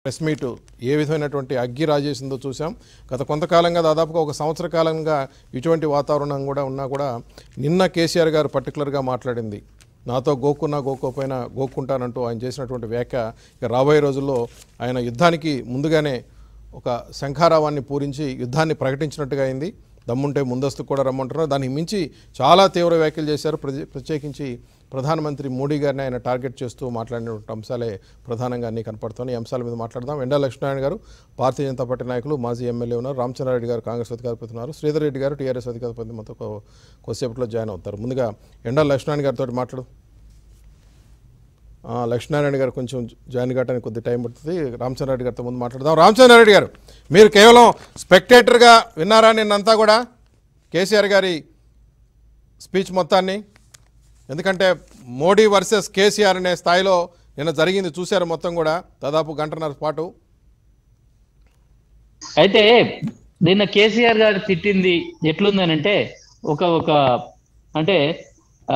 Press meet ఏ విధమైనటువంటి అగ్గి రాజేసిందో చూసాం గత కొంతకాలంగా దాదాపుగా ఒక సంవత్సర కాలంగా ఇటువంటి వాతావరణం కూడా ఉన్నా కూడా నిన్న కేసీఆర్ గారు పర్టికులర్గా మాట్లాడింది నాతో గోక్కున్నా గోక్కోపోయినా గోక్కుంటానంటూ ఆయన చేసినటువంటి వ్యాఖ్య ఇక రాబోయే రోజుల్లో ఆయన యుద్ధానికి ముందుగానే ఒక శంఖారావాన్ని పూరించి యుద్ధాన్ని ప్రకటించినట్టుగా అయింది దమ్ముంటే ముందస్తు కూడా రమ్మంటున్నారు దానికి మించి చాలా తీవ్ర వ్యాఖ్యలు చేశారు ప్రత్యే- ప్రత్యేకించి ప్రధానమంత్రి మోడీ గారిని ఆయన టార్గెట్ చేస్తూ మాట్లాడినటువంటి అంశాలే ప్రధానంగా అన్ని కనపడుతున్నాయి ఈ అంశాల మీద మాట్లాడదాం ఎండా లక్ష్మీనారాయణ గారు భారతీయ జనతా పార్టీ నాయకులు మాజీ ఎమ్మెల్యే ఉన్నారు రామచంద్రారెడ్డి గారు కాంగ్రెస్ అధికారపతి ఉన్నారు శ్రీధర్ రెడ్డి గారు టీఆర్ఎస్ అధికారపతి మనతో కొ- కొద్దిసేపట్లో జాయిన్ అవుతారు ముందుగా ఎండా లక్ష్మీనారాయణ గారితో మాట్లాడు ఆ, లక్ష్మీనారాయణ గారు కొంచెం జాయిన్ కావడానికి కొద్ది టైం పడుతుంది రామచంద్రారెడ్డి గారితో ముందు మాట్లాడదాం రామచంద్రారెడ్డి గారు మీరు కేవలం స్పెక్టేటర్గా విన్నారా నిన్నంతా కూడా కేసీఆర్ గారి స్పీచ్ మొత్తాన్ని ఎందుకంటే మోడీ వర్సెస్ కేసీఆర్ అనే స్థాయిలో నిన్న జరిగింది చూశారు మొత్తం కూడా దాదాపు గంటన్నర పాటు అయితే నిన్న కేసీఆర్ గారు తిట్టింది ఎట్లుందనంటే ఒక ఒక అంటే ఆ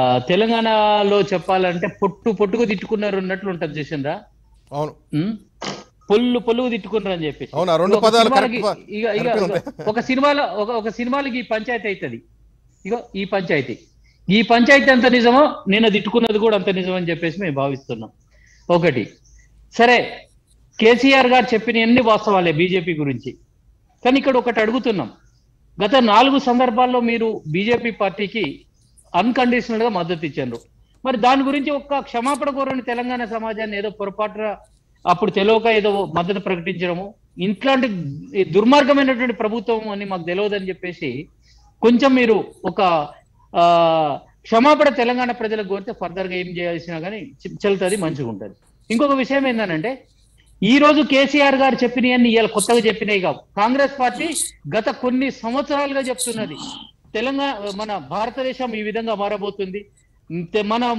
తెలంగాణలో చెప్పాలంటే పొట్టు పొట్టుకు తిట్టుకున్నారు అన్నట్లు ఉంటది చూసిండ్రా అవును ఉమ్? పొల్లు పొల్లుగు తిట్టుకున్నారు అని చెప్పేసి అవును, ఆ రెండు ఒక పదాలు సినిమాలకి- correct ప- ఇక ఇక correct ఇక ఉంటాయి. ఒక సినిమాలో ఒక ఒక సినిమాలకి ఈ పంచాయతీ అవుతుంది ఇగో ఈ పంచాయతీ ఈ పంచాయతీ అంత నిజమో నిన్న తిట్టుకున్నది కూడా అంత నిజం అని చెప్పేసి మేము భావిస్తున్నాం ఒకటి సరే కేసీఆర్ గారు చెప్పిన అన్ని వాస్తవాలే బీజేపీ గురించి కానీ ఇక్కడ ఒకటి అడుగుతున్నాం గత నాలుగు సందర్భాల్లో మీరు బీజేపీ పార్టీకి అన్కండిషనల్ గా మద్దతు ఇచ్చారు మరి దాని గురించి ఒక్క క్షమాపణ కోరని తెలంగాణ సమాజాన్ని ఏదో పొరపాటున అప్పుడు తెలియక ఏదో మద్దతు ప్రకటించడము ఇట్లాంటి దుర్మార్గమైనటువంటి ప్రభుత్వం అని మాకు తెలియదని చెప్పేసి కొంచెం మీరు ఒక ఆ క్షమాపణ తెలంగాణ ప్రజలకు కోరితే ఫర్దర్ గా ఏం చేయాల్సినా కానీ చెల్తుంది మంచిగా ఉంటుంది ఇంకొక విషయం ఏంటంటే ఈ రోజు కేసీఆర్ గారు చెప్పినవన్నీ ఇవాళ కొత్తగా చెప్పినాయి కావు కాంగ్రెస్ పార్టీ గత కొన్ని సంవత్సరాలుగా చెప్తున్నది తెలంగాణ మన భారతదేశం ఈ విధంగా మారబోతుంది ఇంతే మనం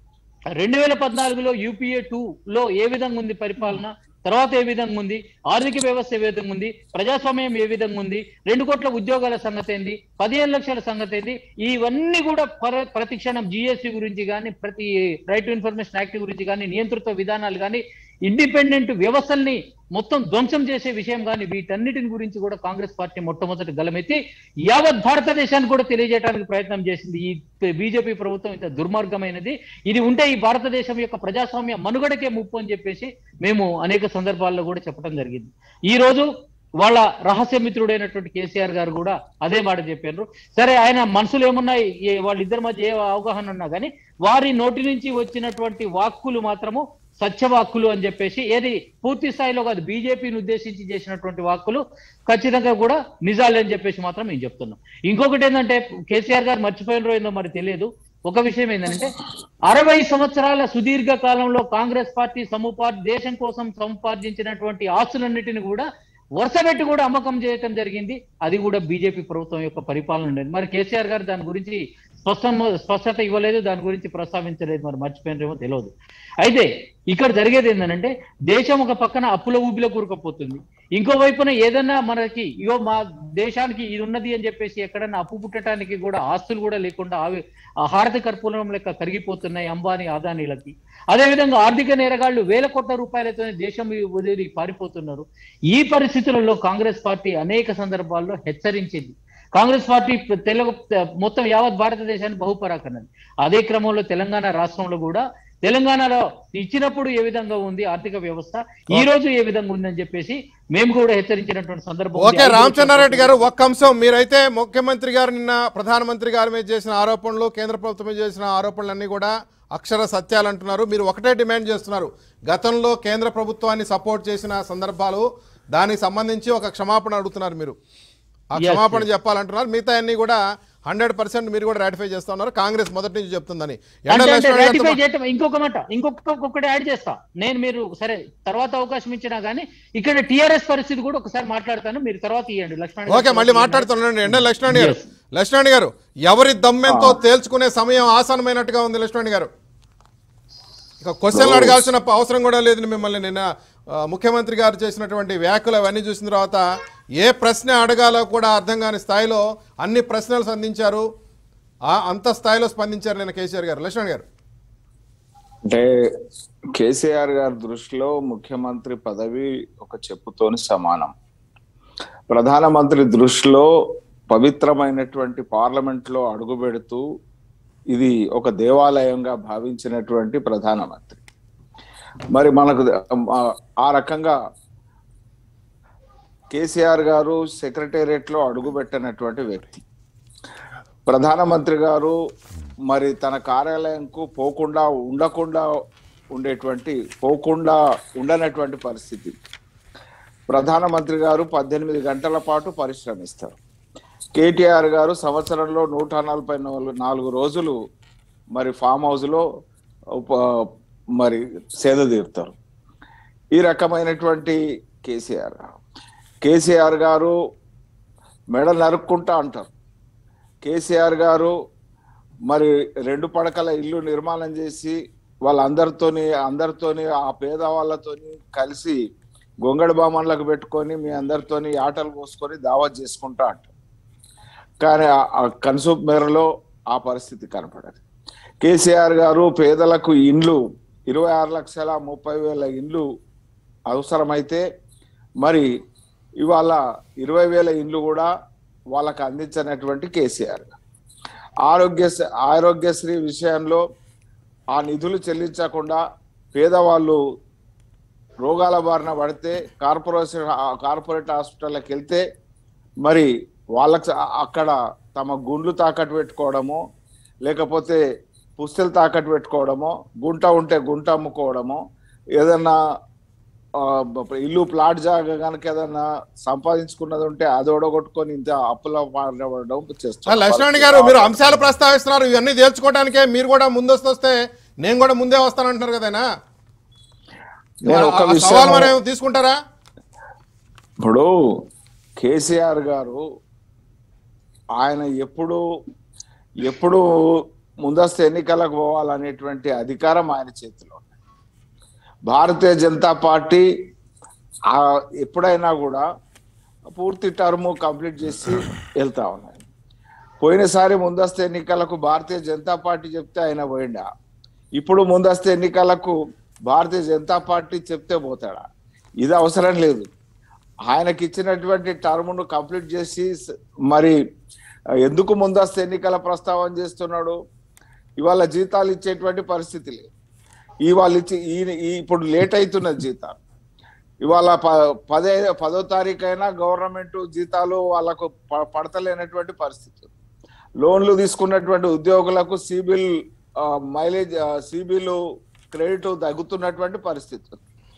రెండు వేల పద్నాలుగులో యూపీఏ టూ లో ఏ విధంగా ఉంది పరిపాలన తర్వాత ఏ విధంగా ఉంది ఆర్థిక వ్యవస్థ ఏ విధంగా ఉంది ప్రజాస్వామ్యం ఏ విధంగా ఉంది రెండు కోట్ల ఉద్యోగాల సంగతి ఏంది పదిహేను లక్షల సంగతి ఏంది ఇవన్నీ కూడా ప్ర- ప్రతి క్షణం జిఎస్టీ గురించి కానీ ప్రతి రైట్ టు ఇన్ఫర్మేషన్ యాక్ట్ గురించి కానీ నియంత్రిత విధానాలు కానీ ఇండిపెండెంట్ వ్యవస్థల్ని మొత్తం ధ్వంసం చేసే విషయం కానీ వీటన్నిటిని గురించి కూడా కాంగ్రెస్ పార్టీ మొట్టమొదటి గలమెత్తి యావత్ భారతదేశానికి కూడా తెలియజేయడానికి ప్రయత్నం చేసింది ఈ బీజేపీ ప్రభుత్వం ఇంత దుర్మార్గమైనది ఇది ఉంటే ఈ భారతదేశం యొక్క ప్రజాస్వామ్య మనుగడకే ముప్పు అని చెప్పేసి మేము అనేక సందర్భాల్లో కూడా చెప్పడం జరిగింది ఈ రోజు వాళ్ళ రహస్య మిత్రుడైనటువంటి కేసీఆర్ గారు కూడా అదే మాట చెప్పారు సరే ఆయన మనసులో ఏమున్నాయి ఏ- వాళ్ళిద్దరి మధ్య ఏ అవగాహన ఉన్నా కానీ వారి నోటి నుంచి వచ్చినటువంటి వాక్కులు మాత్రము సత్యవాక్కులు అని చెప్పేసి ఏది పూర్తి స్థాయిలో కాదు బీజేపీని ఉద్దేశించి చేసినటువంటి వాక్కులు ఖచ్చితంగా కూడా నిజాలే అని చెప్పేసి మాత్రం మేము చెప్తున్నాం ఇంకొకటి ఏంటంటే కేసీఆర్ గారు మర్చిపోయినరో ఏందో మరి తెలియదు ఒక విషయం ఏంటంటే అరవై సంవత్సరాల సుదీర్ఘ కాలంలో కాంగ్రెస్ పార్టీ సముపార్ దేశం కోసం సముపార్జించినటువంటి ఆస్తులన్నిటిని కూడా వరుసపెట్టి కూడా అమ్మకం చేయటం జరిగింది అది కూడా బీజేపీ ప్రభుత్వం యొక్క పరిపాలన ఉండేది మరి కేసీఆర్ గారు దాని గురించి స్పష్టం స్పష్టత ఇవ్వలేదు దాని గురించి ప్రస్తావించలేదు మరి మర్చిపోయినరేమో తెలియదు అయితే ఇక్కడ జరిగేది ఏంటంటే దేశం ఒక పక్కన అప్పుల ఊబిలో కూరుకుపోతుంది ఇంకో వైపున ఏదన్నా మనకి ఇగో మా దేశానికి ఇది ఉన్నది అని చెప్పేసి ఎక్కడన్నా అప్పు పుట్టడానికి కూడా ఆస్తులు కూడా లేకుండా ఆవి ఆ హారతి కర్పూరం లెక్క కరిగిపోతున్నాయి అంబానీ అదానీలకి అదేవిధంగా ఆర్థిక నేరగాళ్లు వేల కోట్ల రూపాయలతో దేశం వదిలి పారిపోతున్నారు ఈ పరిస్థితులలో కాంగ్రెస్ పార్టీ అనేక సందర్భాల్లో హెచ్చరించింది కాంగ్రెస్ పార్టీ తెలుగు మొత్తం యావత్ భారతదేశాన్ని బహుపరాకన్నది అదే క్రమంలో తెలంగాణ రాష్ట్రంలో కూడా తెలంగాణలో ఇచ్చినప్పుడు ఏ విధంగా ఉంది ఆర్థిక వ్యవస్థ ఈ రోజు ఏ విధంగా ఉందని చెప్పేసి మేము కూడా హెచ్చరించినటువంటి సందర్భం ఉంది. ఓకే రామచంద్రారెడ్డి గారు ఒక్క అంశం మీరైతే ముఖ్యమంత్రి గారు నిన్న ప్రధానమంత్రి గారి మీద చేసిన ఆరోపణలు కేంద్ర ప్రభుత్వం మీద చేసిన ఆరోపణలన్నీ కూడా అక్షర సత్యాలు అంటున్నారు మీరు ఒకటే డిమాండ్ చేస్తున్నారు గతంలో కేంద్ర ప్రభుత్వాన్ని సపోర్ట్ చేసిన సందర్భాలు దానికి సంబంధించి ఒక క్షమాపణ అడుగుతున్నారు మీరు ఆ Yes, క్షమాపణ చెప్పాలంటున్నారు మిగతా అన్ని కూడా హండ్రెడ్ పర్సెంట్ మీరు కూడా రాటిఫై చేస్తా ఉన్నారు కాంగ్రెస్ మొదటి నుంచి చెప్తుందని ఎండ అంటే అంటే లక్ష్మణ్ గారితో ratify మా- చేయటం ఇంకొక మాట ఇంకొక ఒక్కటి యాడ్ చేస్తా నేను మీరు సరే తర్వాత అవకాశం ఇచ్చినా గానీ ఇక్కడ టిఆర్ఎస్ పరిస్థితి కూడా ఒకసారి మాట్లాడతాను మీరు తర్వాత ఇవ్వండి లక్ష్మణ్ ఓకే మళ్ళీ మాట్లాడుతున్నాండి ఎండ లక్ష్మణ్ గారు లక్ష్మణ్ గారు ఎవరి దమ్మెంతో తేల్చుకునే సమయం ఆసనమైనట్టుగా ఉంది లక్ష్మణ్ గారు ఇక క్వశ్చన్లు అడగాల్సిన ప- అవసరం కూడా లేదు మిమ్మల్ని నిన్న ఆ, ముఖ్యమంత్రి గారు చేసినటువంటి వ్యాఖ్యలు అవన్నీ చూసిన తర్వాత ఏ ప్రశ్న అడగాలో కూడా అర్థం కాని స్థాయిలో అన్ని ప్రశ్నలు సంధించారు ఆ అంత స్థాయిలో స్పందించారు నిన్న కేసీఆర్ గారు లక్ష్మణ్ గారు అంటే కేసీఆర్ గారి దృష్టిలో ముఖ్యమంత్రి పదవి ఒక చెప్పుతోని సమానం ప్రధానమంత్రి దృష్టిలో పవిత్రమైనటువంటి పార్లమెంట్ లో అడుగు పెడుతూ ఇది ఒక దేవాలయంగా భావించినటువంటి ప్రధానమంత్రి మరి మనకు ఆ- ఆ రకంగా కేసీఆర్ గారు సెక్రటేరియట్ లో అడుగు పెట్టినటువంటి వ్యక్తి ప్రధానమంత్రి గారు మరి తన కార్యాలయంకు పోకుండా ఉండకుండా ఉండేటువంటి పోకుండా ఉండనటువంటి పరిస్థితి ప్రధానమంత్రి గారు పద్దెనిమిది గంటల పాటు పరిశ్రమిస్తారు కేటీఆర్ గారు సంవత్సరంలో నూట నలభై నాలుగు నాలుగు రోజులు మరి ఫామ్ హౌస్ లో ఉప- మరి సేద తీరుతారు ఈ రకమైనటువంటి కేసీఆర్ గారు కేసీఆర్ గారు మెడ నరుక్కుంటా అంటారు కేసీఆర్ గారు మరి రెండు పడకల ఇల్లు నిర్మాణం చేసి వాళ్ళందరితోని అందరితోని ఆ పేదవాళ్ళతోని కలిసి గొంగడి బామన్లకు పెట్టుకొని మీ అందరితోని ఆటలు పోసుకొని దావత్ చేసుకుంటా అంటారు కానీ ఆ- ఆ కన్సూప్ మేరలో ఆ పరిస్థితి కనపడదు కేసీఆర్ గారు పేదలకు ఇండ్లు ఇరవై ఆరు లక్షల ముప్పై వేల ఇండ్లు అవసరమైతే మరి ఇవాళ ఇరవై వేల ఇండ్లు కూడా వాళ్ళకి అందించినటువంటి కేసీఆర్ ఆరోగ్య ఆరోగ్యశ్రీ విషయంలో ఆ నిధులు చెల్లించకుండా పేదవాళ్ళు రోగాల బారిన పడితే కార్పొరేషన్ కార్పొరేట్ హాస్పిటల్కి వెళ్తే మరి వాళ్ళకి అక్కడ తమ గుండ్లు తాకట్టు పెట్టుకోవడము లేకపోతే పుస్తలు తాకట్టు పెట్టుకోవడమో గుంట ఉంటే గుంట అమ్ముకోవడమో ఏదన్నా ఆ, ఇల్లు ప్లాట్ జాగా కనుక ఏదన్నా సంపాదించుకున్నది ఉంటే అది ఓడగొట్టుకొని ఇంత అప్పుల పాడడం చేస్తారు లక్ష్మణ్ గారు మీరు అంశాలు ప్రస్తావిస్తున్నారు ఇవన్నీ తేల్చుకోవడానికే మీరు కూడా ముందస్తు వస్తే నేను కూడా ముందే వస్తానంటున్నారు కదేనా నేను ఒక ఆ విషయం సవాల్ మరి తీసుకుంటారా ఇప్పుడు కేసీఆర్ గారు ఆయన ఎప్పుడు ఎప్పుడు ముందస్తు ఎన్నికలకు పోవాలనేటువంటి అధికారం ఆయన చేతిలో ఉంది. భారతీయ జనతా పార్టీ ఆ ఎప్పుడైనా కూడా పూర్తి టర్మ్ కంప్లీట్ చేసి వెళ్తా ఉన్నాయి పోయినసారి ముందస్తు ఎన్నికలకు భారతీయ జనతా పార్టీ చెప్తే ఆయన పోయిండా ఇప్పుడు ముందస్తు ఎన్నికలకు భారతీయ జనతా పార్టీ చెప్తే పోతాడా ఇది అవసరం లేదు ఆయనకి ఇచ్చినటువంటి టర్మ్ను కంప్లీట్ చేసి స- మరి ఎందుకు ముందస్తు ఎన్నికల ప్రస్తావన చేస్తున్నాడు ఇవాళ జీతాలు ఇచ్చేటువంటి పరిస్థితి లేదు ఇవాళ ఇచ్చి ఈ- ఈ ఇప్పుడు లేట్ అవుతున్నది జీతాలు ఇవాళ ప పదే పదో తారీఖు అయినా గవర్నమెంట్ జీతాలు వాళ్ళకు ప- పడతలేనటువంటి పరిస్థితి లోన్లు తీసుకున్నటువంటి ఉద్యోగులకు సిబిల్ మైలేజ్ సిబిల్ క్రెడిట్ తగ్గుతున్నటువంటి పరిస్థితి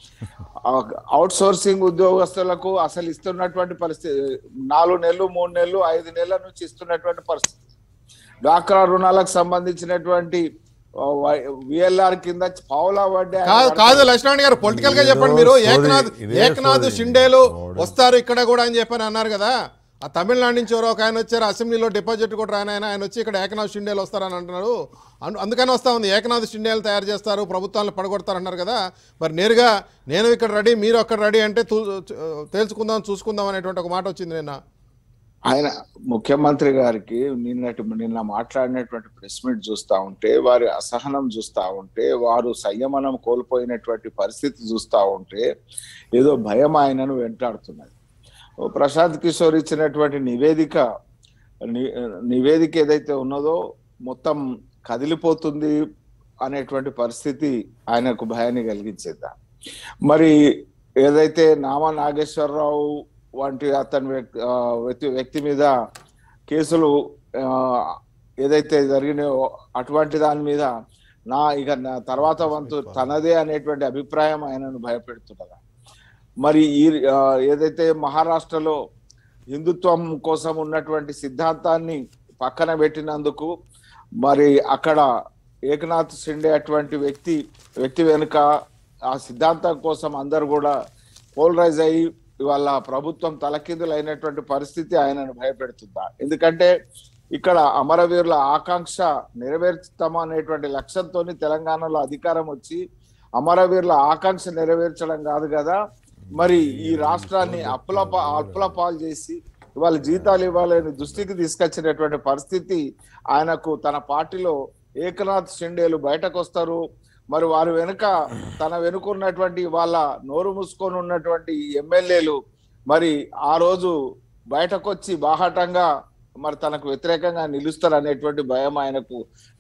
అవుట్ సోర్సింగ్ ఉద్యోగస్తులకు అసలు ఇస్తున్నటువంటి పరిస్థితి నాలుగు నెలలు మూడు నెలలు ఐదు నెలల నుంచి ఇస్తున్నటువంటి పరిస్థితి డ్వాక్రా రుణాలకు సంబంధించినటువంటి విఎల్ఆర్ కింద పావులా వడ్డీ ఆయన కాదు కాదు కడతాడు. లక్ష్మణ్ గారు పొలిటికల్ గా ఇదేదో చెప్పండి మీరు సోది, ఏకనాథ్ ఇదే ఏకనాథ్ సోది. షిండేలు ఓడు. వస్తారు ఇక్కడ కూడా అని చెప్పని అన్నారు కదా ఆ తమిళనాడు నుంచి ఎవరో ఒక ఆయన వచ్చారు అసెంబ్లీలో డిపాజిట్ కూడా రాని ఆయన ఆయన వచ్చి ఇక్కడ ఏకనాథ్ షిండేలు వస్తారని అంటున్నారు అను- అందుకని వస్తా ఉంది ఏకనాథ్ షిండేలు తయారు చేస్తారు ప్రభుత్వాలను పడగొడతారన్నారు కదా మరి నేరుగా నేను ఇక్కడ రెడీ మీరు అక్కడ రెడీ అంటే తూ- తేల్చుకుందాం చూసుకుందాం అనేటువంటి ఒక మాట వచ్చింది నిన్న ఆయన ముఖ్యమంత్రి గారికి నిన్నటి నిన్న మాట్లాడినటువంటి ప్రెస్ మీట్ చూస్తా ఉంటే వారి అసహనం చూస్తా ఉంటే వారు సంయమనం కోల్పోయినటువంటి పరిస్థితి చూస్తా ఉంటే ఏదో భయం ఆయనను వెంటాడుతున్నది ఓ ప్రశాంత్ కిషోర్ ఇచ్చినటువంటి నివేదిక ని- నివేదిక ఏదైతే ఉన్నదో మొత్తం కదిలిపోతుంది అనేటువంటి పరిస్థితి ఆయనకు భయాన్ని కలిగించేద్దా మరి ఏదైతే నామా నాగేశ్వరరావు వంటి అతని వ్యక్తి ఆ, వ్యక్తి వ్యక్తి మీద కేసులు ఆ, ఏదైతే జరిగినాయో అటువంటి దాని మీద నా ఇక నా తర్వాత వంతు తనదే అనేటువంటి అభిప్రాయం ఆయనను భయపెడుతున్నదా మరి ఈ ఆ, ఏదైతే మహారాష్ట్రలో హిందుత్వం కోసం ఉన్నటువంటి సిద్ధాంతాన్ని పక్కన పెట్టినందుకు మరి అక్కడ ఏకనాథ్ షిండే అటువంటి వ్యక్తి వ్యక్తి వెనుక ఆ సిద్ధాంతం కోసం అందరు కూడా పోలరైజ్ అయ్యి ఇవాళ ప్రభుత్వం తలకిందులు అయినటువంటి పరిస్థితి ఆయనను భయపెడుతుందా ఎందుకంటే ఇక్కడ అమరవీరుల ఆకాంక్ష నెరవేర్చుతామనేటువంటి లక్ష్యంతో తెలంగాణలో అధికారం వచ్చి అమరవీరుల ఆకాంక్ష నెరవేర్చడం కాదు కదా మరి ఈ రాష్ట్రాన్ని అప్పుల పా- అప్పుల పాలు చేసి ఇవాళ జీతాలు ఇవ్వాలని దృష్టికి తీసుకొచ్చినటువంటి పరిస్థితి ఆయనకు తన పార్టీలో ఏకనాథ్ షిండేలు బయటకు వస్తారు మరి వారి వెనుక తన వెనుక ఉన్నటువంటి వాళ్ళ నోరు మూసుకొని ఉన్నటువంటి ఎమ్మెల్యేలు మరి ఆ రోజు బయటకు వచ్చి బాహాటంగా మరి తనకు వ్యతిరేకంగా నిలుస్తారు అనేటువంటి భయం ఆయనకు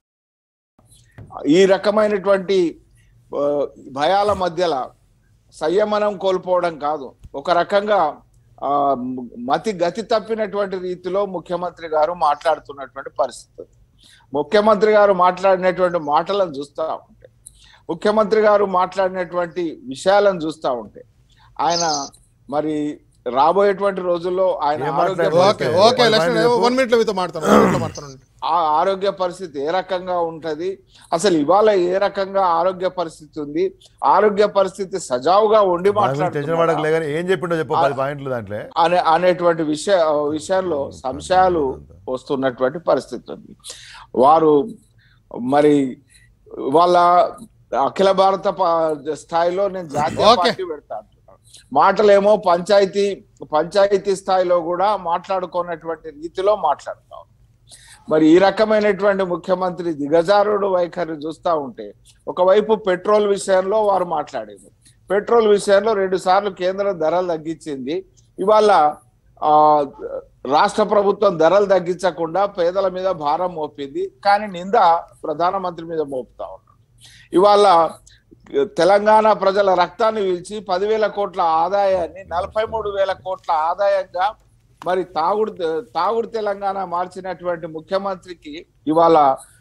ఈ రకమైనటువంటి ఆ, భయాల మధ్యలో సంయమనం కోల్పోవడం కాదు ఒక రకంగా ఆ మతి గతి తప్పినటువంటి రీతిలో ముఖ్యమంత్రి గారు మాట్లాడుతున్నటువంటి పరిస్థితి ముఖ్యమంత్రి గారు మాట్లాడినటువంటి మాటలను చూస్తా ఉంటే ముఖ్యమంత్రి గారు మాట్లాడినటువంటి విషయాలను చూస్తా ఉంటే ఆయన మరి రాబోయేటువంటి రోజుల్లో ఆయన ఏం ఆరోగ్య మాట్లాడారు? Okay okay Lakshman one minute లో మీతో మాట్లాడతాను one minute లో మాట్లాడండి ఆ ఆరోగ్య పరిస్థితి ఏ రకంగా ఉంటది అసలు ఇవాళ ఏ రకంగా ఆరోగ్య పరిస్థితి ఉంది ఆరోగ్య పరిస్థితి సజావుగా ఉండి టెన్షన్ పడకలే మాట్లాడుతున్నారు కానీ ఏం చెప్పిండో చెప్పు పది పాయింట్లు దాంట్లో అనే అనేటువంటి విషయ విషయంలో సంశయాలు వస్తున్నటువంటి పరిస్థితి ఉంది వారు మరి వాళ్ళ అఖిల భారత ప- స్థాయిలో నేను జాతీయ ఓకే. పార్టీ పెడతా అంటున్నాను మాటలేమో పంచాయతీ పంచాయతీ స్థాయిలో కూడా మాట్లాడుకున్నటువంటి రీతిలో మాట్లాడతాం మరి ఈ రకమైనటువంటి ముఖ్యమంత్రి దిగజారుడు వైఖరి చూస్తా ఉంటే ఒకవైపు పెట్రోల్ విషయంలో వారు మాట్లాడేది పెట్రోల్ విషయంలో రెండు సార్లు కేంద్రం ధరలు తగ్గించింది ఇవాళ ఆ రాష్ట్ర ప్రభుత్వం ధరలు తగ్గించకుండా పేదల మీద భారం మోపింది కానీ నింద ప్రధానమంత్రి మీద మోపుతా ఉన్నాడు ఇవాళ తెలంగాణ ప్రజల రక్తాన్ని పీల్చి పదివేల కోట్ల ఆదాయాన్ని నలభై మూడు వేల కోట్ల ఆదాయంగా మరి తాగుడు తాగుడు తెలంగాణ మార్చినటువంటి ముఖ్యమంత్రికి ఇవాళ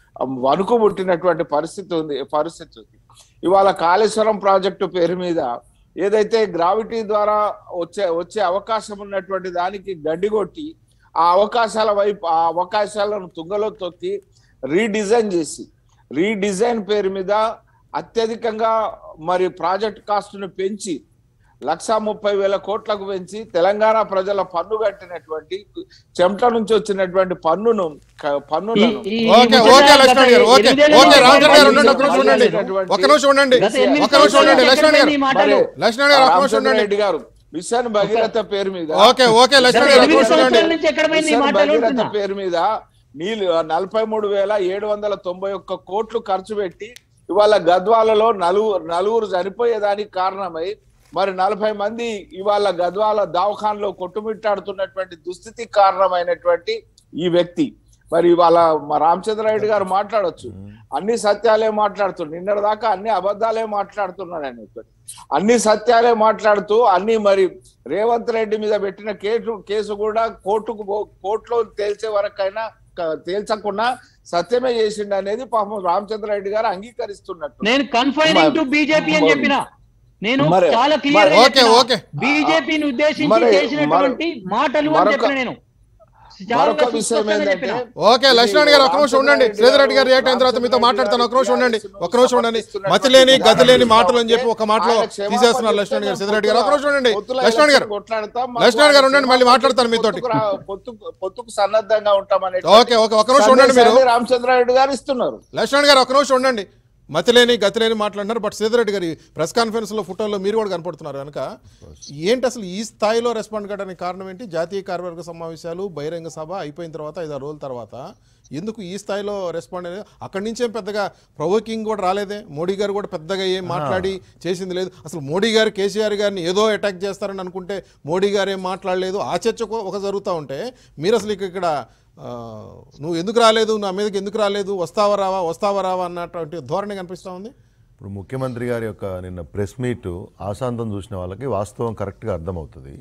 వణుకు పుట్టినటువంటి పరిస్థితి ఉంది పరిస్థితి ఉంది ఇవాళ కాళేశ్వరం ప్రాజెక్టు పేరు మీద ఏదైతే గ్రావిటీ ద్వారా వచ్చే వచ్చే అవకాశం ఉన్నటువంటి దానికి గడ్డి కొట్టి ఆ అవకాశాల వైపు ఆ అవకాశాలను తుంగలో తొక్కి రీడిజైన్ చేసి రీడిజైన్ పేరు మీద అత్యధికంగా మరి ప్రాజెక్ట్ కాస్ట్ను పెంచి లక్ష ముప్పై వేల కోట్లకు పెంచి తెలంగాణ ప్రజల పన్ను కట్టినటువంటి చెమట నుంచి వచ్చినటువంటి పన్నును క- పన్నులను ఈ- ఈ ఓకే ముసలి ఓకే గత లక్ష్మణ్ గారు ఓకే ఎనిమిదేళ్ల ఓకే నుంచి రామచంద్ర గారు పన్ను ఉండండి ఒక్క నిమిషం ఉండండి చేసినటువంటి- ఒక్క నిమిషం ఉండండి గత ఎనిమిది ఒక్క నిమిషం ఉండండి సంవత్సరాలు లక్ష్మణ్ గారు ఈ మాటలు మరి లక్ష్మణ్ గారు ఒక్క నిమిషం రామచంద్ర ఉండండి రెడ్డి గారు మిషన్ భగీరథ పేరు మీద ఓకే ఓకే గత లక్ష్మణ్ గారు ఒక్క ఎనిమిది నిమిషం ఉండండి సంవత్సరాల నుంచి ఎక్కడ పోయింది ఈ మిషన్ మాటలు భగీరథ అంటున్నా. పేరు మీద నీళ్ళు నలభై మూడు వేల ఏడు వందల తొంభై ఒక్క కోట్లు ఖర్చు పెట్టి ఇవాళ గద్వాలలో నలుగురు నలుగురు చనిపోయేదానికి కారణమై మరి నలభై మంది ఇవాళ గద్వాల దవాఖాన్లో కొట్టుమిట్టాడుతున్నటువంటి దుస్థితి కారణమైనటువంటి ఈ వ్యక్తి మరి ఇవాళ మా రామచంద్రారెడ్డి గారు మాట్లాడొచ్చు అన్ని సత్యాలే మాట్లాడుతున్నారు నిన్నటి దాకా అన్ని అబద్ధాలే మాట్లాడుతున్నారు ఆయన అన్ని సత్యాలే మాట్లాడుతూ అన్ని మరి రేవంత్ రెడ్డి మీద పెట్టిన కేసు కేసు కూడా కోర్టుకు పో- కోర్టులో తేల్చే వరకైనా క- తేల్చకుండా సత్యమే చేసిండు అనేది పాపం రామచంద్రారెడ్డి గారు అంగీకరిస్తున్నట్టు నేను కన్ఫైనింగ్ టు బీజేపీ అని చెప్పిన నేను మరి- చాలా క్లియర్ మరి- ఓకే, ఓకే. బీజేపీని ఉద్దేశించి మరి- చేసినటువంటి మాటలు అని మరొక- చెప్పిన నేను చాలా మరొక విషయం సుస్పష్టంగా ఏంటంటే చెప్పిన. ఓకే లక్ష్మణ్ గారు ఒక్క నిమిషం ఉండండి శ్రీధర్ రెడ్డి గారు రియాక్ట్ అయిన తర్వాత మీతో మాట్లాడతాను ఒక్క నిమిషం ఉండండి ఒక్క నిమిషం ఉండండి మతి లేని గతి లేని మాటలు అని చెప్పి ఒక మాటలో తీసేస్తున్నారు లక్ష్మణ్ గారు శ్రీధర్ రెడ్డి గారు ఒక్క నిమిషం ఉండండి లక్ష్మణ్ గారు లక్ష్మణ్ గారు ఉండండి, మళ్ళీ మాట్లాడతాను మీతోటి. పొత్తుకు పొత్తుకు సన్నద్ధంగా ఉంటామని ఓకే ఓకే ఒక్క నిమిషం ఉండండి మీరు రామచంద్రారెడ్డి గారు ఇస్తున్నారు లక్ష్మణ్ గారు ఒక్క నిమిషం ఉండండి మతి లేని గతి లేని మాట్లాడినారు బట్ శ్రీధర్ రెడ్డి గారి ప్రెస్ కాన్ఫరెన్స్ లో ఫోటోలో మీరు కూడా కనపడుతున్నారు కనుక ఏంటి అసలు ఈ స్థాయిలో రెస్పాండ్ కావడానికి కారణం ఏంటి జాతీయ కార్యవర్గ సమావేశాలు బహిరంగ సభ అయిపోయిన తర్వాత ఐదారు రోజుల తర్వాత ఎందుకు ఈ స్థాయిలో రెస్పాండ్ అనేది అక్కడి నుంచేం పెద్దగా ప్రొవోకింగ్ కూడా రాలేదే మోడీ గారు కూడా పెద్దగా ఏం మాట్లాడి చేసింది లేదు అసలు మోడీ గారు కేసీఆర్ గారిని ఏదో అటాక్ చేస్తారని అనుకుంటే మోడీ గారు ఏం మాట్లాడలేదు ఆ చర్చ ఒక- ఒక జరుగుతూ ఉంటే మీరు అసలు ఇక ఇక్కడ ఆ, నువ్వు ఎందుకు రాలేదు నా మీదకి ఎందుకు రాలేదు వస్తావా రావా వస్తావా రావా అన్నటువంటి ధోరణి కనిపిస్తూ ఉంది ఇప్పుడు ముఖ్యమంత్రి గారి యొక్క నిన్న ప్రెస్ మీట్ ఆశాంతం చూసిన వాళ్ళకి వాస్తవం కరెక్ట్గా అర్థమవుతుంది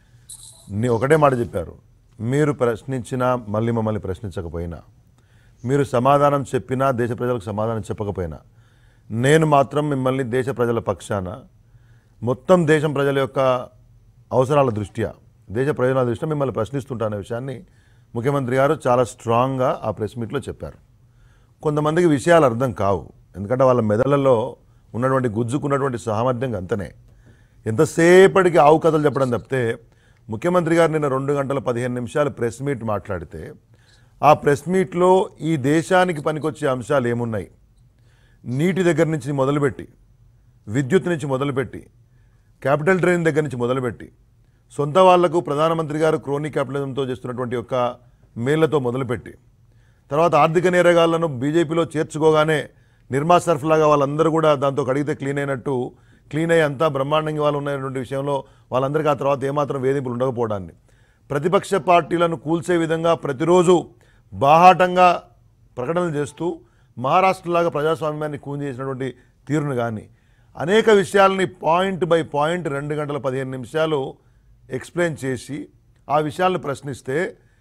నీ ఒకటే మాట చెప్పారు మీరు ప్రశ్నించినా మళ్ళీ మమ్మల్ని ప్రశ్నించకపోయినా మీరు సమాధానం చెప్పినా దేశ ప్రజలకు సమాధానం చెప్పకపోయినా నేను మాత్రం మిమ్మల్ని దేశ ప్రజల పక్షాన మొత్తం దేశం ప్రజల యొక్క అవసరాల దృష్ట్యా దేశ ప్రయోజనాల దృష్ట్యా మిమ్మల్ని ప్రశ్నిస్తుంటానే విషయాన్ని ముఖ్యమంత్రి గారు చాలా స్ట్రాంగ్గా ఆ ప్రెస్ మీట్లో చెప్పారు కొంతమందికి విషయాలు అర్థం కావు ఎందుకంటే వాళ్ళ మెదళ్ళలో ఉన్నటువంటి గుజ్జుకున్నటువంటి సామర్థ్యం అంతనే ఎంతసేపటికి ఆవు కథలు చెప్పడం తప్పితే ముఖ్యమంత్రి గారు నిన్న రెండు గంటల పదిహేను నిమిషాలు ప్రెస్ మీట్ మాట్లాడితే ఆ ప్రెస్ మీట్లో ఈ దేశానికి పనికొచ్చే అంశాలు ఏమున్నాయి నీటి దగ్గర నుంచి మొదలుపెట్టి విద్యుత్ నుంచి మొదలుపెట్టి క్యాపిటల్ ట్రైన్ దగ్గర నుంచి మొదలుపెట్టి సొంత వాళ్లకు ప్రధానమంత్రి గారు క్రోనీ క్యాపిటలిజంతో చేస్తున్నటువంటి యొక్క మేళ్లతో మొదలుపెట్టి తర్వాత ఆర్థిక నేరగాళ్లను బీజేపీలో చేర్చుకోగానే నిర్మా సర్ఫ్ లాగా వాళ్ళందరూ కూడా దాంతో కడిగితే క్లీన్ అయినట్టు క్లీన్ అయ్యి అంతా బ్రహ్మాండంగా వాళ్ళు ఉన్నటువంటి విషయంలో వాళ్ళందరికీ ఆ తర్వాత ఏమాత్రం వేధింపులు ఉండకపోవడాన్ని ప్రతిపక్ష పార్టీలను కూల్చే విధంగా ప్రతిరోజు బాహాటంగా ప్రకటనలు చేస్తూ మహారాష్ట్రలాగా ప్రజాస్వామ్యాన్ని కూని చేసినటువంటి తీరును కానీ అనేక విషయాల్ని పాయింట్ బై పాయింట్ రెండు గంటల పదిహేను నిమిషాలు ఎక్స్ప్లెయిన్ చేసి ఆ విషయాలను ప్రశ్నిస్తే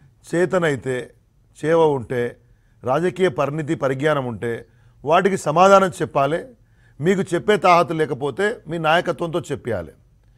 చేతనైతే చేవ ఉంటే రాజకీయ పరిణితి పరిజ్ఞానం ఉంటే వాటికి సమాధానం చెప్పాలి మీకు చెప్పే తాహతు లేకపోతే మీ నాయకత్వంతో చెప్పాలి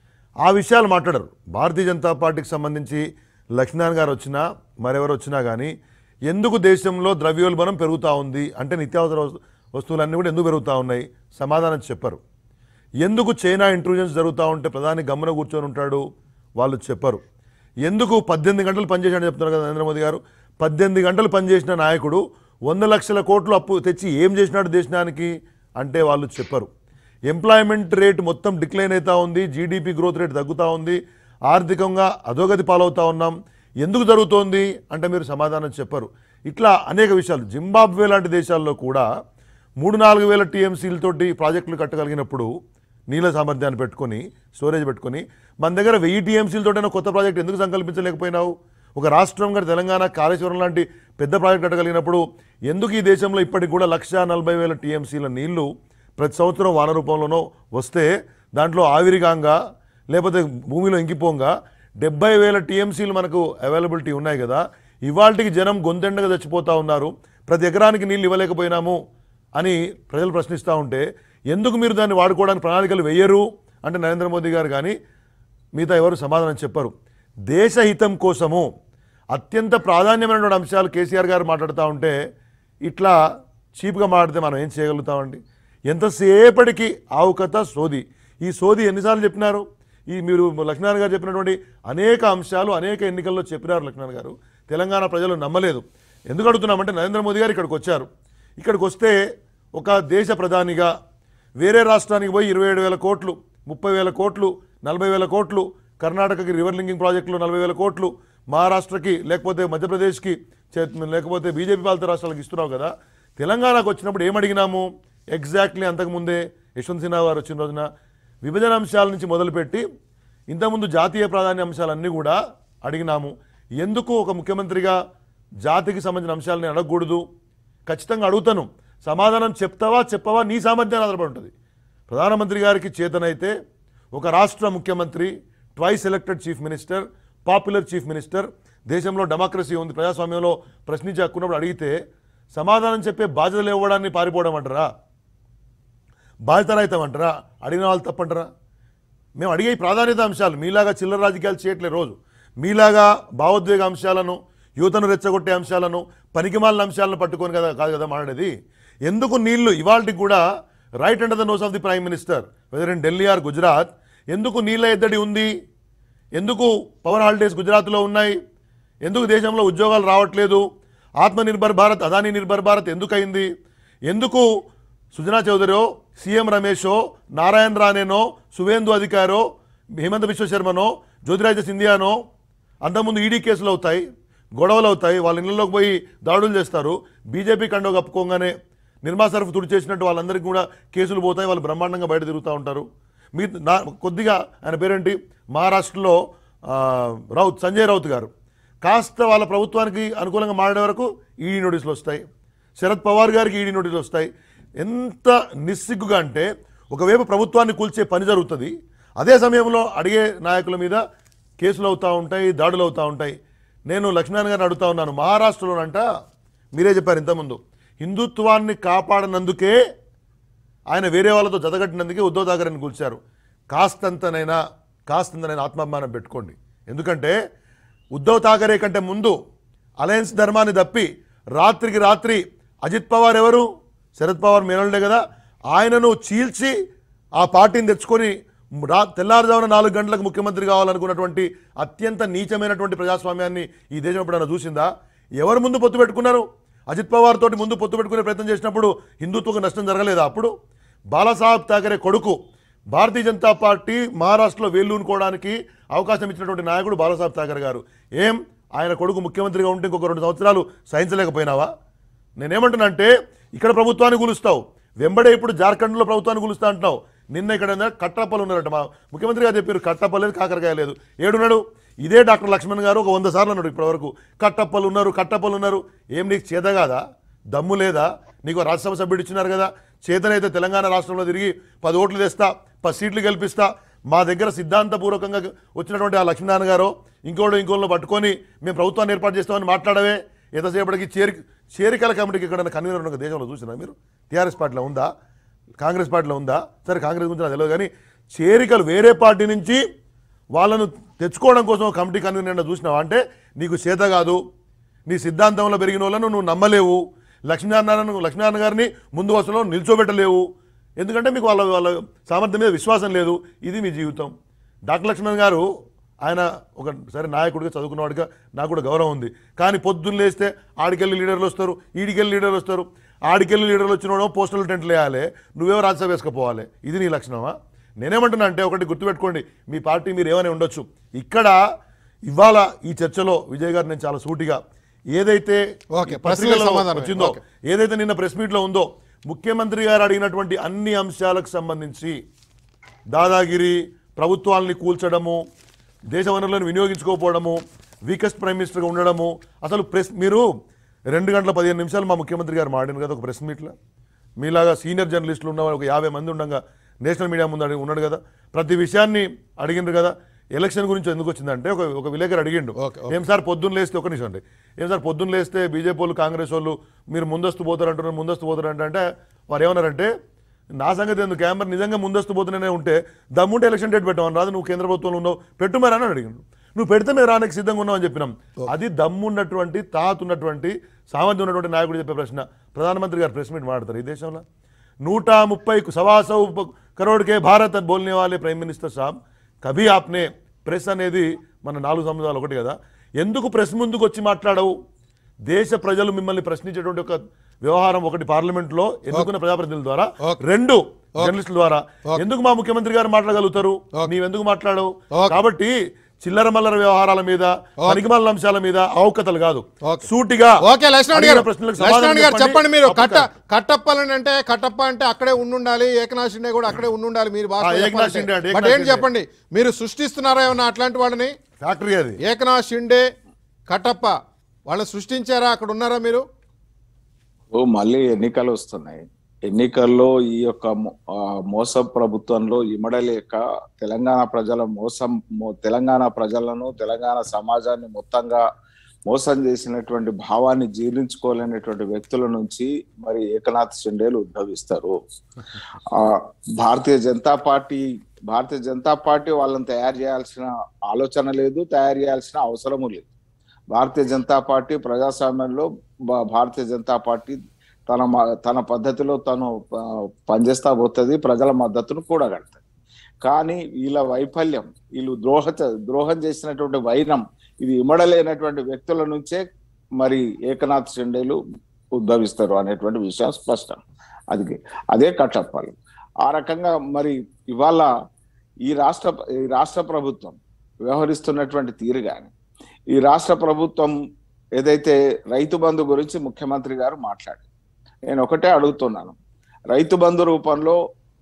ఆ విషయాలు మాట్లాడరు భారతీయ జనతా పార్టీకి సంబంధించి లక్ష్మీనారాయణ గారు వచ్చినా మరెవరు వచ్చినా కానీ ఎందుకు దేశంలో ద్రవ్యోల్బణం పెరుగుతూ ఉంది అంటే నిత్యావసర వస్తు- వస్తువులన్నీ కూడా ఎందుకు పెరుగుతూ ఉన్నాయి సమాధానం చెప్పరు ఎందుకు చైనా ఇంట్రూజెన్స్ జరుగుతూ ఉంటే ప్రధాని గమ్మున కూర్చొని ఉంటాడు వాళ్ళు చెప్పరు ఎందుకు పద్దెనిమిది గంటలు పనిచేశాడని చెప్తున్నారు కదా నరేంద్ర మోదీ గారు పద్దెనిమిది గంటలు పనిచేసిన నాయకుడు వంద లక్షల కోట్లు అప్పు తెచ్చి ఏం చేసినాడు దేశానికి అంటే వాళ్ళు చెప్పరు ఎంప్లాయ్మెంట్ రేట్ మొత్తం డిక్లైన్ అవుతా ఉంది జీడిపి గ్రోత్ రేట్ తగ్గుతూ ఉంది ఆర్థికంగా అధోగతి పాలవుతా ఉన్నాం ఎందుకు జరుగుతోంది అంటే మీరు సమాధానం చెప్పరు ఇట్లా అనేక విషయాలు జింబాబ్వే లాంటి దేశాల్లో కూడా మూడు నాలుగు వేల టీఎంసీలతోటి ప్రాజెక్టులు కట్టగలిగినప్పుడు నీళ్ళ సామర్థ్యాన్ని పెట్టుకొని స్టోరేజ్ పెట్టుకొని మన దగ్గర వెయ్యి టీఎంసీలతోటైనా కొత్త ప్రాజెక్ట్ ఎందుకు సంకల్పించలేకపోయినావు ఒక రాష్ట్రంగా తెలంగాణ కాళేశ్వరం లాంటి పెద్ద ప్రాజెక్ట్ కట్టగలిగినప్పుడు ఎందుకు ఈ దేశంలో ఇప్పటికి కూడా లక్ష నలభై వేల టీఎంసీల నీళ్లు ప్రతి సంవత్సరం వాన రూపంలోనో వస్తే దాంట్లో ఆవిరిగాంగా లేకపోతే భూమిలో ఇంకిపోంగా డెబ్బై వేల టీఎంసీలు మనకు అవైలబిలిటీ ఉన్నాయి కదా ఇవాళకి జనం గొంతెండగా చచ్చిపోతూ ఉన్నారు ప్రతి ఎకరానికి నీళ్ళు ఇవ్వలేకపోయినాము అని ప్రజలు ప్రశ్నిస్తూ ఉంటే ఎందుకు మీరు దాన్ని వాడుకోవడానికి ప్రణాళికలు వెయ్యరు అంటే నరేంద్ర మోదీ గారు కానీ మిగతా ఎవరు సమాధానం చెప్పరు దేశహితం కోసము అత్యంత ప్రాధాన్యమైనటువంటి అంశాలు కేసీఆర్ గారు మాట్లాడుతూ ఉంటే ఇట్లా చీప్గా మాట్లాడితే మనం ఏం చేయగలుగుతామండి ఎంతసేపటికి ఆవుకత సోది ఈ సోది ఎన్నిసార్లు చెప్పినారు ఈ మీరు లక్ష్మీనారాయణ గారు చెప్పినటువంటి అనేక అంశాలు అనేక ఎన్నికల్లో చెప్పినారు లక్ష్మీనారాయణ గారు తెలంగాణ ప్రజలు నమ్మలేదు ఎందుకు అడుగుతున్నామంటే నరేంద్ర మోదీ గారు ఇక్కడికి వచ్చారు ఇక్కడికి వస్తే ఒక దేశ ప్రధానిగా వేరే రాష్ట్రానికి పోయి ఇరవై ఏడు వేల కోట్లు ముప్పై వేల కోట్లు నలభై వేల కోట్లు కర్ణాటకకి రివర్ లింకింగ్ ప్రాజెక్టులు నలభై వేల కోట్లు మహారాష్ట్రకి లేకపోతే మధ్యప్రదేశ్కి చే- లేకపోతే బీజేపీ పాలిత రాష్ట్రాలకు ఇస్తున్నావు కదా తెలంగాణకు వచ్చినప్పుడు ఏమడిగినాము ఎగ్జాక్ట్లీ అంతకుముందే యశ్వంత్ సిన్హా గారు వచ్చిన రోజున విభజన అంశాల నుంచి మొదలుపెట్టి ఇంతకుముందు జాతీయ ప్రాధాన్య అంశాలన్నీ కూడా అడిగినాము ఎందుకు ఒక ముఖ్యమంత్రిగా జాతికి సంబంధించిన అంశాలని అడగకూడదు ఖచ్చితంగా అడుగుతాను సమాధానం చెప్తావా చెప్పవా నీ సామర్థ్యాన్ని ఆధారపడి ఉంటుంది ప్రధానమంత్రి గారికి చేతనైతే ఒక రాష్ట్ర ముఖ్యమంత్రి twice elected chief minister popular chief minister దేశంలో డెమోక్రసీ ఉంది ప్రజాస్వామ్యంలో ప్రశ్నించే హక్కున్నప్పుడు అడిగితే సమాధానం చెప్పే బాధ్యతలు ఇవ్వడాన్ని పారిపోవడం అంటారా బాధ్యతరహితం అంటారా అడిగిన వాళ్ళు తప్పంటారా మేము అడిగే ఈ ప్రాధాన్యత అంశాలు మీలాగా చిల్లర రాజకీయాలు చేయట్లే రోజు మీలాగా భావోద్వేగ అంశాలను యువతను రెచ్చగొట్టే అంశాలను పనికిమాలిన అంశాలను పట్టుకొని కదా కాదు కదా మాట్లాడేది ఎందుకు నీళ్లు ఇవాళకి కూడా right under the nose of the prime minister whether in Delhi or Gujarat ఎందుకు నీళ్ళ ఎద్దడి ఉంది ఎందుకు పవర్ హాలిడేస్ గుజరాత్లో ఉన్నాయి ఎందుకు దేశంలో ఉద్యోగాలు రావట్లేదు ఆత్మనిర్భర్ భారత్ అదానీ నిర్భర్ భారత్ ఎందుకు అయింది ఎందుకు సుజనా చౌదరో సీఎం రమేషో నారాయణ రానేనో సువేందు అధికారో హేమంత్ బిశ్వ శర్మనో జ్యోతిరాజ సింధియానో అంతకుముందు ఈడీ కేసులు అవుతాయి గొడవలు అవుతాయి వాళ్ళ ఇళ్ళలోకి పోయి దాడులు చేస్తారు బీజేపీ కండో కప్పుకోగానే నిర్మా సరఫ్ తుడి చేసినట్టు వాళ్ళందరికీ కూడా కేసులు పోతాయి వాళ్ళు బ్రహ్మాండంగా బయట తిరుగుతూ ఉంటారు మీ నా కొద్దిగా ఆయన పేరేంటి మహారాష్ట్రలో ఆ, రౌత్ సంజయ్ రౌత్ గారు కాస్త వాళ్ళ ప్రభుత్వానికి అనుకూలంగా మారే వరకు ఈడీ నోటీసులు వస్తాయి శరద్ పవార్ గారికి ఈడీ నోటీసులు వస్తాయి ఎంత నిస్సిగ్గుగా అంటే ఒకవైపు ప్రభుత్వాన్ని కూల్చే పని జరుగుతుంది అదే సమయంలో అడిగే నాయకుల మీద కేసులు అవుతూ ఉంటాయి దాడులు అవుతూ ఉంటాయి నేను లక్ష్మీనారాయణ గారిని అడుగుతా ఉన్నాను మహారాష్ట్రలోనంట మీరే చెప్పారు ఇంతకుముందు హిందుత్వాన్ని కాపాడనందుకే ఆయన వేరే వాళ్ళతో జతగట్టినందుకే ఉద్ధవ్ ఠాకరేని కూల్చారు కాస్తంతనైనా కాస్తంతనైనా ఆత్మాభిమానం పెట్టుకోండి ఎందుకంటే ఉద్ధవ్ ఠాకరే కంటే ముందు అలయన్స్ ధర్మాన్ని తప్పి రాత్రికి రాత్రి అజిత్ పవార్ ఎవరు శరద్ పవార్ మేనల్డే కదా ఆయనను చీల్చి ఆ పార్టీని తెచ్చుకొని రా తెల్లారుజామున నాలుగు గంటలకు ముఖ్యమంత్రి కావాలనుకున్నటువంటి అత్యంత నీచమైనటువంటి ప్రజాస్వామ్యాన్ని ఈ దేశం ఎప్పుడైనా చూసిందా ఎవరు ముందు పొత్తు పెట్టుకున్నారు అజిత్ పవార్ తోటి ముందు పొత్తు పెట్టుకునే ప్రయత్నం చేసినప్పుడు హిందుత్వకు నష్టం జరగలేదా అప్పుడు బాలాసాహెబ్ ఠాకరే కొడుకు భారతీయ జనతా పార్టీ మహారాష్ట్రలో వేళ్ళూనుకోవడానికి అవకాశం ఇచ్చినటువంటి నాయకుడు బాలాసాహెబ్ ఠాకరే గారు ఏం ఆయన కొడుకు ముఖ్యమంత్రిగా ఉంటే ఇంకొక రెండు సంవత్సరాలు సహించలేకపోయినావా నేనేమంటున్నా అంటే ఇక్కడ ప్రభుత్వాన్ని కూలుస్తావు వెంబడే ఇప్పుడు జార్ఖండ్లో ప్రభుత్వాన్ని కూలుస్తా అంటున్నావు నిన్న ఇక్కడ ఏందో కట్టప్పలు ఉన్నారట మా ముఖ్యమంత్రి గారు చెప్పారు కట్టప్ప లేదు కాకరకాయ లేదు ఏడున్నాడు ఇదే డాక్టర్ లక్ష్మణ్ గారు ఒక వంద సార్లు అన్నాడు ఇప్పటివరకు కట్టప్పలు ఉన్నారు కట్టప్పలు ఉన్నారు ఏం నీకు చేత కాదా దమ్ము లేదా నీకు రాజ్యసభ సభ్యుడు ఇచ్చినారు కదా చేతనైతే తెలంగాణ రాష్ట్రంలో తిరిగి పది ఓట్లు తెస్తా పది సీట్లు గెలిపిస్తా మా దగ్గర సిద్ధాంతపూర్వకంగా వచ్చినటువంటి ఆ లక్ష్మీనారాయణ గారు ఇంకోటి ఇంకోళ్ళు పట్టుకొని మేము ప్రభుత్వాన్ని ఏర్పాటు చేస్తామని మాట్లాడవే ఎంతసేపటికి చేరి చేరికల కమిటీకి ఇక్కడ కన్వీనర్ ఉన్న దేశంలో చూసినా మీరు టీఆర్ఎస్ పార్టీలో ఉందా కాంగ్రెస్ పార్టీలో ఉందా సరే కాంగ్రెస్ గురించి నాకు తెలియదు కానీ చేరికలు వేరే పార్టీ నుంచి వాళ్ళను తెచ్చుకోవడం కోసం కమిటీ కన్వీనర్ చూసినావా అంటే నీకు చేత కాదు నీ సిద్ధాంతంలో పెరిగిన వాళ్ళను నువ్వు నమ్మలేవు లక్ష్మీనారాయణ లక్ష్మీనారాయణ గారిని ముందు వరుసలో నిల్చోబెట్టలేవు ఎందుకంటే మీకు వాళ్ళ వాళ్ళ సామర్థ్యం మీద విశ్వాసం లేదు ఇది మీ జీవితం డాక్టర్ లక్ష్మణ్ గారు ఆయన ఒక సరే నాయకుడిగా చదువుకున్నవాడిగా నాకు కూడా గౌరవం ఉంది కానీ పొద్దున్న లేస్తే ఆడికెళ్ళి లీడర్లు వస్తారు ఈడికెళ్ళి లీడర్లు వస్తారు ఆడికెళ్ళి లీడర్లు వచ్చిన పోస్టల్ టెంట్లు వేయాలి నువ్వేమో రాజ్యసభ వేసుకుపోవాలి ఇది నీ లక్షణమా నేనేమంటున్నా అంటే ఒకటి గుర్తుపెట్టుకోండి మీ పార్టీ మీరు ఏమైనా ఉండొచ్చు ఇక్కడ ఇవాళ ఈ చర్చలో విజయ్ గారు నేను చాలా సూటిగా ఏదైతే ఓకే, ఈ ప్రశ్నలకు పత్రికలో సమాధానం వచ్చిందో ఓకే. ఏదైతే నిన్న ప్రెస్ మీట్లో ఉందో ముఖ్యమంత్రి గారు అడిగినటువంటి అన్ని అంశాలకు సంబంధించి దాదాగిరి ప్రభుత్వాల్ని కూల్చడము దేశ వనరులను వినియోగించుకోకపోవడము వీకెస్ట్ ప్రైమ్ మినిస్టర్గా ఉండడము అసలు ప్రెస్ మీరు రెండు గంటల పదిహేను నిమిషాలు మా ముఖ్యమంత్రి గారు మాడిన కదా ఒక ప్రెస్ మీట్లో మీలాగా సీనియర్ జర్నలిస్టులు ఉన్న ఒక యాభై మంది ఉండగా నేషనల్ మీడియా ముందు అడిగి ఉన్నాడు కదా ప్రతి విషయాన్ని అడిగిండ్రు కదా ఎలక్షన్ గురించి ఎందుకు వచ్చిందంటే ఒక ఒక విలేకరు అడిగిండు ఓకే, ఏం సార్ పొద్దున్న లేస్తే ఒక నిమిషం అండి ఏం సార్ పొద్దున్న లేస్తే బీజేపీ వాళ్ళు కాంగ్రెస్ వాళ్ళు మీరు ముందస్తు పోతారంటున్నారు ముందస్తు పోతారంటే అంటే వారు ఏమన్నారంటే నా సంగతి ఎందుకు కెమెరా నిజంగా ముందస్తు పోతూనే ఉంటే దమ్ముంటే ఎలక్షన్ డేట్ పెట్టామని రాదు నువ్వు కేంద్ర ప్రభుత్వంలో ఉన్నావు పెట్టు మరి అని అడిగాను నువ్వు పెడితే మేము రానికి సిద్ధంగా ఉన్నావు అని చెప్పినాం అది దమ్మున్నటువంటి తాత ఉన్నటువంటి సామర్థ్యం ఉన్నటువంటి నాయకుడు చెప్పే ప్రశ్న ప్రధానమంత్రి గారు ప్రెస్ మీట్ మాడతారు ఈ దేశంలో నూట ముప్పై సవా సౌ కరోడ్కే భారత్ అని బోల్నే వాళ్ళే ప్రైమ్ మినిస్టర్ సాబ్ కభీ ఆప్నే ప్రెస్ అనేది మన నాలుగు సంవత్సరాలు ఒకటి కదా ఎందుకు ప్రెస్ ముందుకు వచ్చి మాట్లాడవు దేశ ప్రజలు మిమ్మల్ని ప్రశ్నించేటువంటి ఒక వ్యవహారం ఒకటి పార్లమెంట్లో ఎన్నుకున్న ప్రజాప్రతినిధుల ద్వారా రెండు జర్నలిస్టుల ద్వారా ఎందుకు మా ముఖ్యమంత్రి గారు మాట్లాడగలుగుతారు నీవెందుకు మాట్లాడవు కాబట్టి చిల్లర మల్లర వ్యవహారాల మీద పనికిమాల అంశాల మీద అవకతలు కాదు ఓకే. సూటిగా ఓకే లక్ష్మణ్ అడిగిన గారు ప్రశ్నలకు లక్ష్మణ్ సమాధానం గారు చెప్పండి మీరు అప్పుడు కట్ట కట్టప్పలని అంటే కట్టప్ప అంటే అక్కడే ఉండుండాలి ఏకనాథ్ షిండే కూడా అక్కడే ఉండుండాలి మీరు ఆ, ఏకనాథ్ షిండే అంటే బట్ ఏకనాథ్ ఏంటి షిండే. చెప్పండి మీరు సృష్టిస్తున్నారా ఏమన్నా అట్లాంటి వాళ్ళని ఫ్యాక్టరీ అది ఏకనాథ్ షిండే కట్టప్ప వాళ్ళని సృష్టించారా అక్కడ ఉన్నారా మీరు ఓ మళ్ళీ ఎన్నికలు వస్తున్నాయి ఎన్నికల్లో ఈ యొక్క మో- ఆ, మోస ప్రభుత్వంలో ఇమడలేక తెలంగాణ ప్రజల మోసం మో- తెలంగాణ ప్రజలను తెలంగాణ సమాజాన్ని మొత్తంగా మోసం చేసినటువంటి భావాన్ని జీర్ణించుకోలేనటువంటి వ్యక్తుల నుంచి మరి ఏకనాథ్ షిండేలు ఉద్భవిస్తారు ఆ భారతీయ జనతా పార్టీ భారతీయ జనతా పార్టీ వాళ్ళని తయారు చేయాల్సిన ఆలోచన లేదు తయారు చేయాల్సిన అవసరము లేదు భారతీయ జనతా పార్టీ ప్రజాస్వామ్యంలో భా- భారతీయ జనతా పార్టీ తన మ- తన పద్ధతిలో తను ఆ, పనిచేస్తా పోతుంది ప్రజల మద్దతును కూడగడుతుంది కానీ వీళ్ళ వైఫల్యం వీళ్ళు ద్రోహ ద్రోహం చేసినటువంటి వైరం ఇది ఇమడలేనటువంటి వ్యక్తుల నుంచే మరి ఏకనాథ్ షిండేలు ఉద్భవిస్తారు అనేటువంటి విషయం స్పష్టం అది అదే కట్టప్పాలు ఆ రకంగా మరి ఇవాళ ఈ రాష్ట్ర ఈ రాష్ట్ర ప్రభుత్వం వ్యవహరిస్తున్నటువంటి తీరు కానీ ఈ రాష్ట్ర ప్రభుత్వం ఏదైతే రైతు బంధు గురించి ముఖ్యమంత్రి గారు మాట్లాడారు నేను ఒకటే అడుగుతున్నాను రైతు బంధు రూపంలో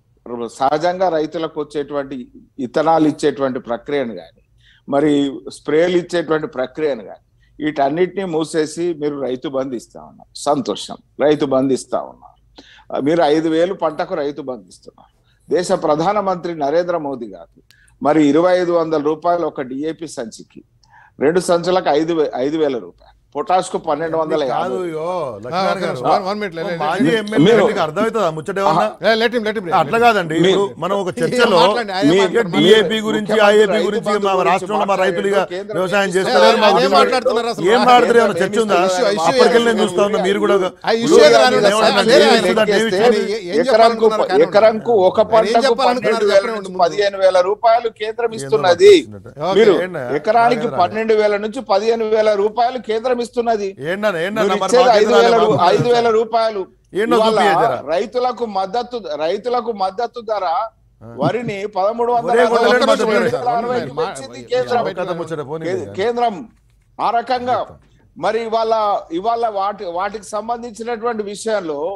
సహజంగా రైతులకు వచ్చేటువంటి ఇత్తనాలు ఇచ్చేటువంటి ప్రక్రియను కానీ మరి స్ప్రేలు ఇచ్చేటువంటి ప్రక్రియను కానీ వీటన్నిటిని మూసేసి మీరు రైతు బంధు ఇస్తా ఉన్నారు సంతోషం రైతు బంధు ఇస్తా ఉన్నారు మీరు ఐదు వేలు పంటకు రైతు బంధు ఇస్తున్నారు దేశ ప్రధానమంత్రి నరేంద్ర మోదీ గారు మరి ఇరవై ఐదు వందల రూపాయలు ఒక డిఏపి సంచికి రెండు సంచులకు ఐదు వే- ఐదు వేల రూపాయలు పొటాష్ కు పన్నెండు వందల కాదు యాభై ఇగో ఆ, లక్ష్మణ్ ఒక గారు నిమిషం. One- one minute, let- let- మాజీ let- ఎమ్మెల్యే మీరు- మీకు అర్థమవుతుందా ముచ్చట ఏమన్నా ఏ, let him, let him, let him. అట్లా కాదండి మీరు- ఇప్పుడు మనం ఒక చర్చలో మాట్లాడండి, ఆయన మీ- మాట్లాడండి. మీ- డిఏపి గురించి ముఖ్యమంత్రి ఐఏపీ రైతు గురించి బంధు మా గురించి రాష్ట్రంలో మా రైతులుగా కేంద్రం వ్యవసాయం ఏం చేస్తలేరు చేస్తుంది? మాకు అదే దిగుబడి- మాట్లాడుతున్నారు అసలు. ఏం మాట్లాడుతారు ఏమైనా కేంద్రం చర్చ ఉందా ఏం ఇస్తుంది? అప్పటికెళ్ళి నేను ఇష్యూ చూస్తా ఉన్నా మీరు కూడా ఆ ఇష్యూ ఇప్పుడు ఏదో ఆయన ఏం సార్, లేదు, ఆయన లెక్కేస్తే ఆయన ఏం ఎకరానికి చెప్పాలనుకున్నారు కానీ ఎకరానికి ఒక ఆయన ఏం పంటకు చెప్పాలనుకున్నారు పన్నెండు వేల చెప్పండి నుంచి ముందు. పదిహేను వేల రూపాయలు కేంద్రం ఇస్తున్నది ఓకే. మీరు ఏంటన్నా? ఎకరానికి రాగరా. పన్నెండు వేల నుంచి పదిహేను వేల రూపాయలు కేంద్రం ఇస్తున్నది ఏంటన్నా ఏంటన్నా మీరు మరి ఇచ్చేది మాకు ఐదు ఎదురాలే వేల రూ- బాబు. ఐదు వేల రూపాయలు ఏంటో ఇవాళ చూపియ్యజరా. రైతులకు మద్దతు రైతులకు మద్దతు ధర వరిని పదమూడు వందల ఒరే అరవై కొట్టలేడు నుంచి మాత్రం రెండు సార్. వందల అరవైకి మా- పెంచింది మా- కేంద్రం కథ ముచ్చట పోనీ కే- కేంద్రం ఆ రకంగా మరి ఇవాళ ఇవాళ వాటి వాటికి సంబంధించినటువంటి విషయంలో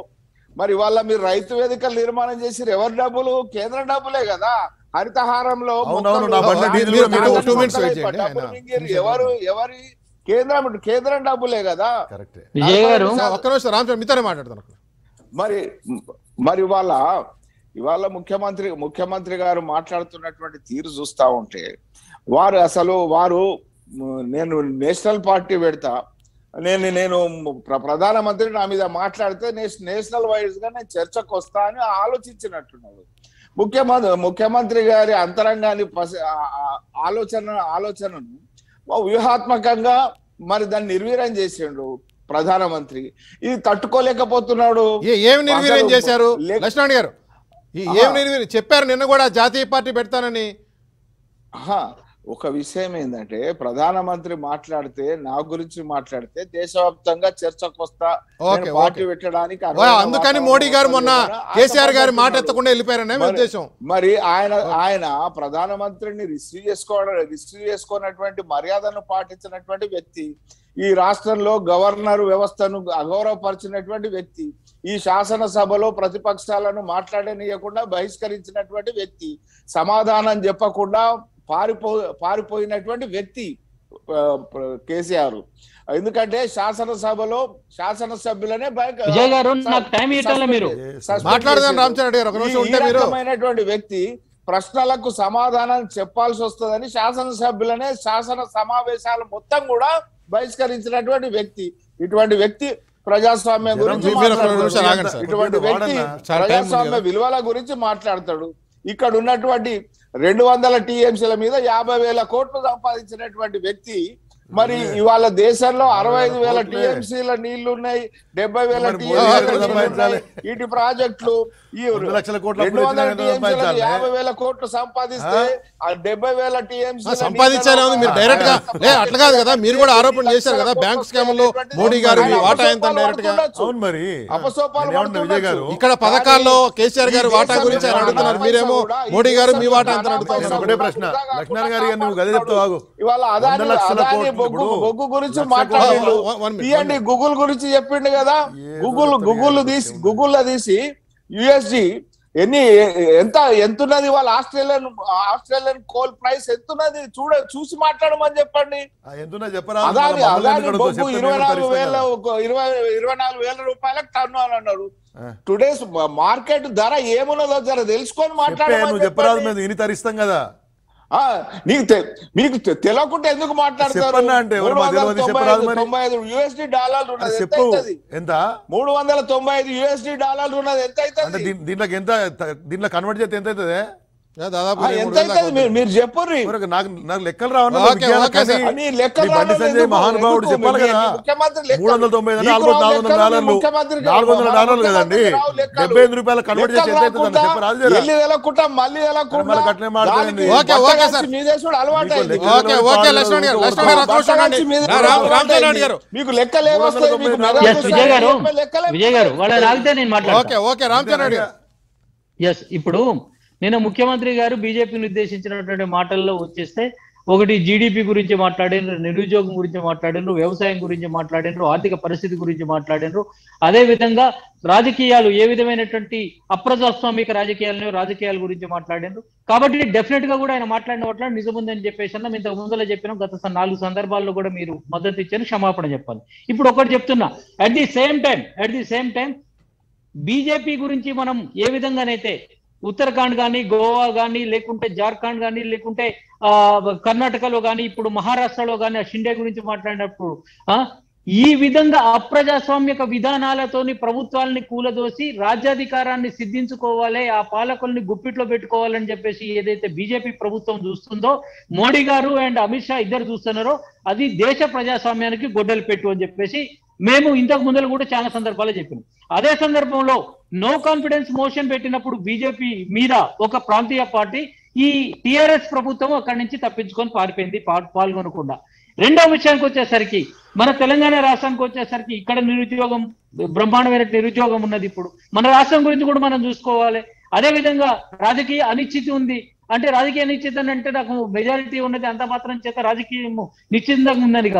మరి ఇవాళ మీరు రైతు వేదికలు నిర్మాణం చేసి ఎవరి డబ్బులు కేంద్ర డబ్బులే కదా హరితహారంలో అవునవును, మొక్కలు, నా బండి ధాన్యం డీజిల్ కూడా మొక్కలు, మీరు two minutes మొక్కలు wait చేయండి. డబ్బులు ఆయన మింగేరు. నిమిషం ఎవరు ఎవరి కేంద్రం కేంద్రం డబ్బులే కదా కరెక్టే విజయ్ గారు ఒక్క నిమిషం రామచంద్ర మీతోనే మాట్లాడతాను మరి మరి ఇవాళ ఇవాళ ముఖ్యమంత్రి ముఖ్యమంత్రి గారు మాట్లాడుతున్నటువంటి తీరు చూస్తా ఉంటే వారు అసలు వారు మ్, నేను నేషనల్ పార్టీ పెడతా నేను నేను ప్ర- ప్రధానమంత్రి నా మీద మాట్లాడితే నేష్- నేషనల్ వైజ్ గా నేను చర్చకు వస్తా అని ఆలోచించినట్టున్నాడు ముఖ్యమంత్రి ముఖ్యమంత్రి గారి అంతరంగాన్ని పసి- ఆ- ఆ- ఆలోచన ఆలోచనను వ్యూహాత్మకంగా మరి దాన్ని నిర్వీర్యం చేసిండు ప్రధానమంత్రి ఇది తట్టుకోలేకపోతున్నాడు ఏ ఏమి నిర్వీర్యం అసలు చేశారు లే- లక్ష్మణ్ గారు ఈ ఏమి నిర్వీర్యం చెప్పారు నిన్న కూడా జాతీయ పార్టీ పెడతానని ఆహా, ఒక విషయం ఏంటంటే ప్రధానమంత్రి మాట్లాడితే నా గురించి మాట్లాడితే దేశవ్యాప్తంగా చర్చకు వస్తా ఓకే, నేను పార్టీ ఓకే. పెట్టడానికి ఓ, అర్హమైన అందుకని వాతావరణం మోడీ గారు మొన్న ఉందని కేసీఆర్ గారి మాట ఆశపడుతున్నాడు. ఎత్తకుండా వెళ్ళిపోయారనే మీ మరి- ఉద్దేశం మరి ఆయన ఆయన ప్రధానమంత్రిని రిసీవ్ చేసుకోవడం రిసీవ్ చేసుకున్నటువంటి మర్యాదను పాటించినటువంటి వ్యక్తి ఈ రాష్ట్రంలో గవర్నర్ వ్యవస్థను అగౌరవపరిచినటువంటి వ్యక్తి ఈ శాసనసభలో ప్రతిపక్షాలను మాట్లాడనీయకుండా బహిష్కరించినటువంటి వ్యక్తి సమాధానం చెప్పకుండా పారిపో పారిపోయినటువంటి వ్యక్తి ఆ, ప్ర- కేసీఆర్ ఎందుకంటే శాసనసభలో శాసనసభ్యులనే బయట- విజయ్ గారు నాకు టైం ఇవ్వటంలో మీరు సస్పెండ్ మాట్లాడదాం చేసిండు. రామచంద్ర గారు ఒక నిమిషం ఈ- ఉంటే ఈ మీరు రకమైనటువంటి వ్యక్తి ప్రశ్నలకు సమాధానం చెప్పాల్సి వస్తుందని శాసనసభ్యులనే శాసన సమావేశాలు మొత్తం కూడా బహిష్కరించినటువంటి వ్యక్తి ఇటువంటి వ్యక్తి ప్రజాస్వామ్యం జనం గురించి మీరు ఒక మాట్లాడతాడు. నిమిషం ఆగండి సార్. ఇటువంటి వ్యక్తి వాడన్నా. చాలా టైం ఉంది ప్రజాస్వామ్య కదా. విలువల గురించి మాట్లాడతాడు ఇక్కడ ఉన్నటువంటి రెండు వందల టీఎంసీల మీద యాభై వేల కోట్లు సంపాదించినటువంటి వ్యక్తి మరి ఇవాళ దేశంలో అరవై ఐదు వేల కోట్లే. టీఎంసీల నీళ్లు ఉన్నాయి డెబ్బై వేల మరి మోడీ గారు టీఎంసీల సంపాదించాలి. ఇటు ప్రాజెక్టులు ఈ రెండు లక్షల కోట్ల రెండు అప్పులు వందల ఇచ్చినా టీఎంసీలకు సంపాదించాలి. యాభై వేల కోట్లు సంపాదిస్తే ఆ డెబ్బై వేల టీఎంసీ ఆ, సంపాదించాలి ఉంది మీరు డైరెక్ట్ గా లే అట్లా కాదు కదా మీరు కూడా ఆరోపణ చేశారు కదా బ్యాంక్ స్కామ్ లో మోడీ గారు మీ వాటా ఎంత డైరెక్ట్ గా అవును మరి అపసోపాలు నేను ఏమంటున్నా విజయ్ గారు పడుతుండొచ్చు. ఇక్కడ పథకాల్లో కేసీఆర్ గారు ఈ వాటా దేశం గురించి ఆయన మీద అడుగుతున్నారు అనాపైసా మీరేమో కూడా ఈ మోడీ గారు మీ దేశం వాటా ఎంత మీద అడుగుతున్నారు నేను ఒకటే ప్రశ్న. లక్ష్మణ్ గారు ఇక నువ్వు గది చెప్తావు ఆగు. ఇవాళ అదాని వంద లక్షల అదాని కోట్లు బొగ్గు ఇప్పుడు బొగ్గు గురించి లక్ష మాట్లాడిండు కోట్లు. One- one minute, తీయండి one గూగుల్ గురించి చెప్పిండు కదా ఏదో గూగుల్ చెప్తాడు గూగుల్ ఏదో తీసి చెప్తాడు. గూగుల్ లో తీసి యుఎస్డి ఎన్ని ఎంత ఎంత ఉన్నది వాళ్ళ ఆస్ట్రేలియన్ ఆస్ట్రేలియన్ కోల్ ప్రైస్ ఎంత ఉన్నది చూడ చూసి మాట్లాడమని చెప్పండి ఆ, ఎంతున్నా చెప్పరా అదాని మమ్మల్ని అదాని ఎందుకు అడుగుతావు? బొగ్గు చెప్తే ఇరవై మేము నాలుగు తరిస్తాం వేల కదా. ఒక ఇరవై ఇరవై నాలుగు వేల రూపాయలకు టర్న్ అని అన్నారు ఆ. టుడేస్ మార్కెట్ ధర ఏమున్నదో జర తెలుసుకొని చెప్పే మాట్లాడమని నువ్వు చెప్పరాదు చెప్పండి. మేము ఇని తరిస్తాం కదా ఆ, నీకు తె- మీకు తె- తెలియకుండా ఎందుకు మాట్లాడతారు చెప్పన్నా అంటే ఎవరు మూడు మాకు వందల తెలియదు, తొంభై చెప్పరాదు ఐదు- మరి. తొంభై ఐదు యూఎస్డి డాలర్లు అది ఉన్నది ఎంత చెప్పు అవుతుంది ఎంత మూడు వందల తొంభై ఐదు యూఎస్డి డాలర్లు ఉన్నది ఎంత అంటే అవుతుంది దీని- దీంట్లోకి ఎంత దీంట్లో కన్వర్ట్ చేస్తే ఎంత అవుతుంది దాదాపు ఆ, రెండు ఎంత మూడు వేల దాకా అవుతుంది మీరు మీరు చెప్పుర్రి ఎవరికి నాకు నాకు లెక్కలు రావన్నా ఓకే, ఓకే సార్. అని లెక్కలు మీ బండి రావడం సంజయ్ ఎందుకు? మహానుభావుడు ఎందుకు? చెప్పాలి మీ- కదా మీ ముఖ్యమంత్రి లెక్కలు- మూడు వందల తొంభై ఐదు మీకు నాలుగు రావు నాలుగు వందల లెక్కలు, మీ డాలర్లు ముఖ్యమంత్రికి నాలుగు వందల రావు, డాలర్లు కదండి ముఖ్యమంత్రికి రావు లెక్కలు. డెబ్బై ఐదు రూపాయల కన్వర్ట్ చేసి ఎంత లెక్కలు అవుతుంది రాకుండా, చెప్పరాదు జరా. ఎల్లి తెలకుండా, మళ్ళీ తెలకుండా, మళ్ళీ కట్నం మాట్లాడండి. దానికి ఓకే, బట్ట ఓకే కచ్చి సార్. మీ దేశంలో అలవాటు మీకు అయింది. లెక్కలు ఓకే ఓకే లక్ష్మణ్ గారు లక్ష్మణ్ గారు ఒక నిమిషం ఉండండి. రా- రామ్ రామచంద్ర గారు మీకు లెక్కలు ఏమొస్తాయి మీకు మూడు వందల మెదడు ఎస్ విజయ్ గారు చెప్పే లెక్కలే విజయ్ గారు వాళ్ళని ఆగితే నేను మాట్లాడతాను ఓకే ఓకే రామచంద్ర గారు ఎస్ ఇప్పుడు నిన్న ముఖ్యమంత్రి గారు బీజేపీని ఉద్దేశించినటువంటి మాటల్లో వచ్చేస్తే ఒకటి జీడిపి గురించి మాట్లాడినారు నిరుద్యోగం గురించి మాట్లాడినారు వ్యవసాయం గురించి మాట్లాడినారు ఆర్థిక పరిస్థితి గురించి మాట్లాడినారు అదే విధంగా రాజకీయాలు ఏ విధమైనటువంటి అప్రజాస్వామిక రాజకీయాలను రాజకీయాల గురించి మాట్లాడినారు కాబట్టి డెఫినెట్ గా కూడా ఆయన మాట్లాడిన వాటిలో నిజం ఉందని చెప్పేసి అన్న ఇంతకు ముందర చెప్పినాం గత స- నాలుగు సందర్భాల్లో కూడా మీరు మద్దతు ఇచ్చారు క్షమాపణ చెప్పాలి ఇప్పుడు ఒకటి చెప్తున్నా at the same time at the same time BJP గురించి మనం ఏ విధంగానైతే ఉత్తరాఖండ్ కానీ గోవా కానీ లేకుంటే జార్ఖండ్ కానీ లేకుంటే ఆ కర్ణాటకలో కానీ ఇప్పుడు మహారాష్ట్రలో కానీ ఆ షిండే గురించి మాట్లాడినప్పుడు ఆ ఈ విధంగా అప్రజాస్వామ్యక విధానాలతోని ప్రభుత్వాలని కూలదోసి రాజ్యాధికారాన్ని సిద్ధించుకోవాలి ఆ పాలకుల్ని గుప్పిట్లో పెట్టుకోవాలని చెప్పేసి ఏదైతే బీజేపీ ప్రభుత్వం చూస్తుందో మోడీ గారు అండ్ అమిత్ షా ఇద్దరు చూస్తున్నారో అది దేశ ప్రజాస్వామ్యానికి గొడ్డలు పెట్టు అని చెప్పేసి మేము ఇంతకు ముందర కూడా చాలా సందర్భాలు చెప్పినాం అదే సందర్భంలో నో కాన్ఫిడెన్స్ మోషన్ పెట్టినప్పుడు బీజేపీ మీద ఒక ప్రాంతీయ పార్టీ ఈ టిఆర్ఎస్ ప్రభుత్వం అక్కడి నుంచి తప్పించుకొని పారిపోయింది పా- పాల్గొనకుండా రెండో విషయానికి వచ్చేసరికి మన తెలంగాణ రాష్ట్రానికి వచ్చేసరికి ఇక్కడ నిరుద్యోగం బ్రహ్మాండమైన నిరుద్యోగం ఉన్నది ఇప్పుడు మన రాష్ట్రం గురించి కూడా మనం చూసుకోవాలి అదే విధంగా రాజకీయ అనిశ్చితి ఉంది అంటే రాజకీయ నిశ్చిత అంటే నాకు మెజారిటీ ఉన్నది అంత మాత్రం చేత రాజకీయం నిశ్చితంగా ఉందని కాదు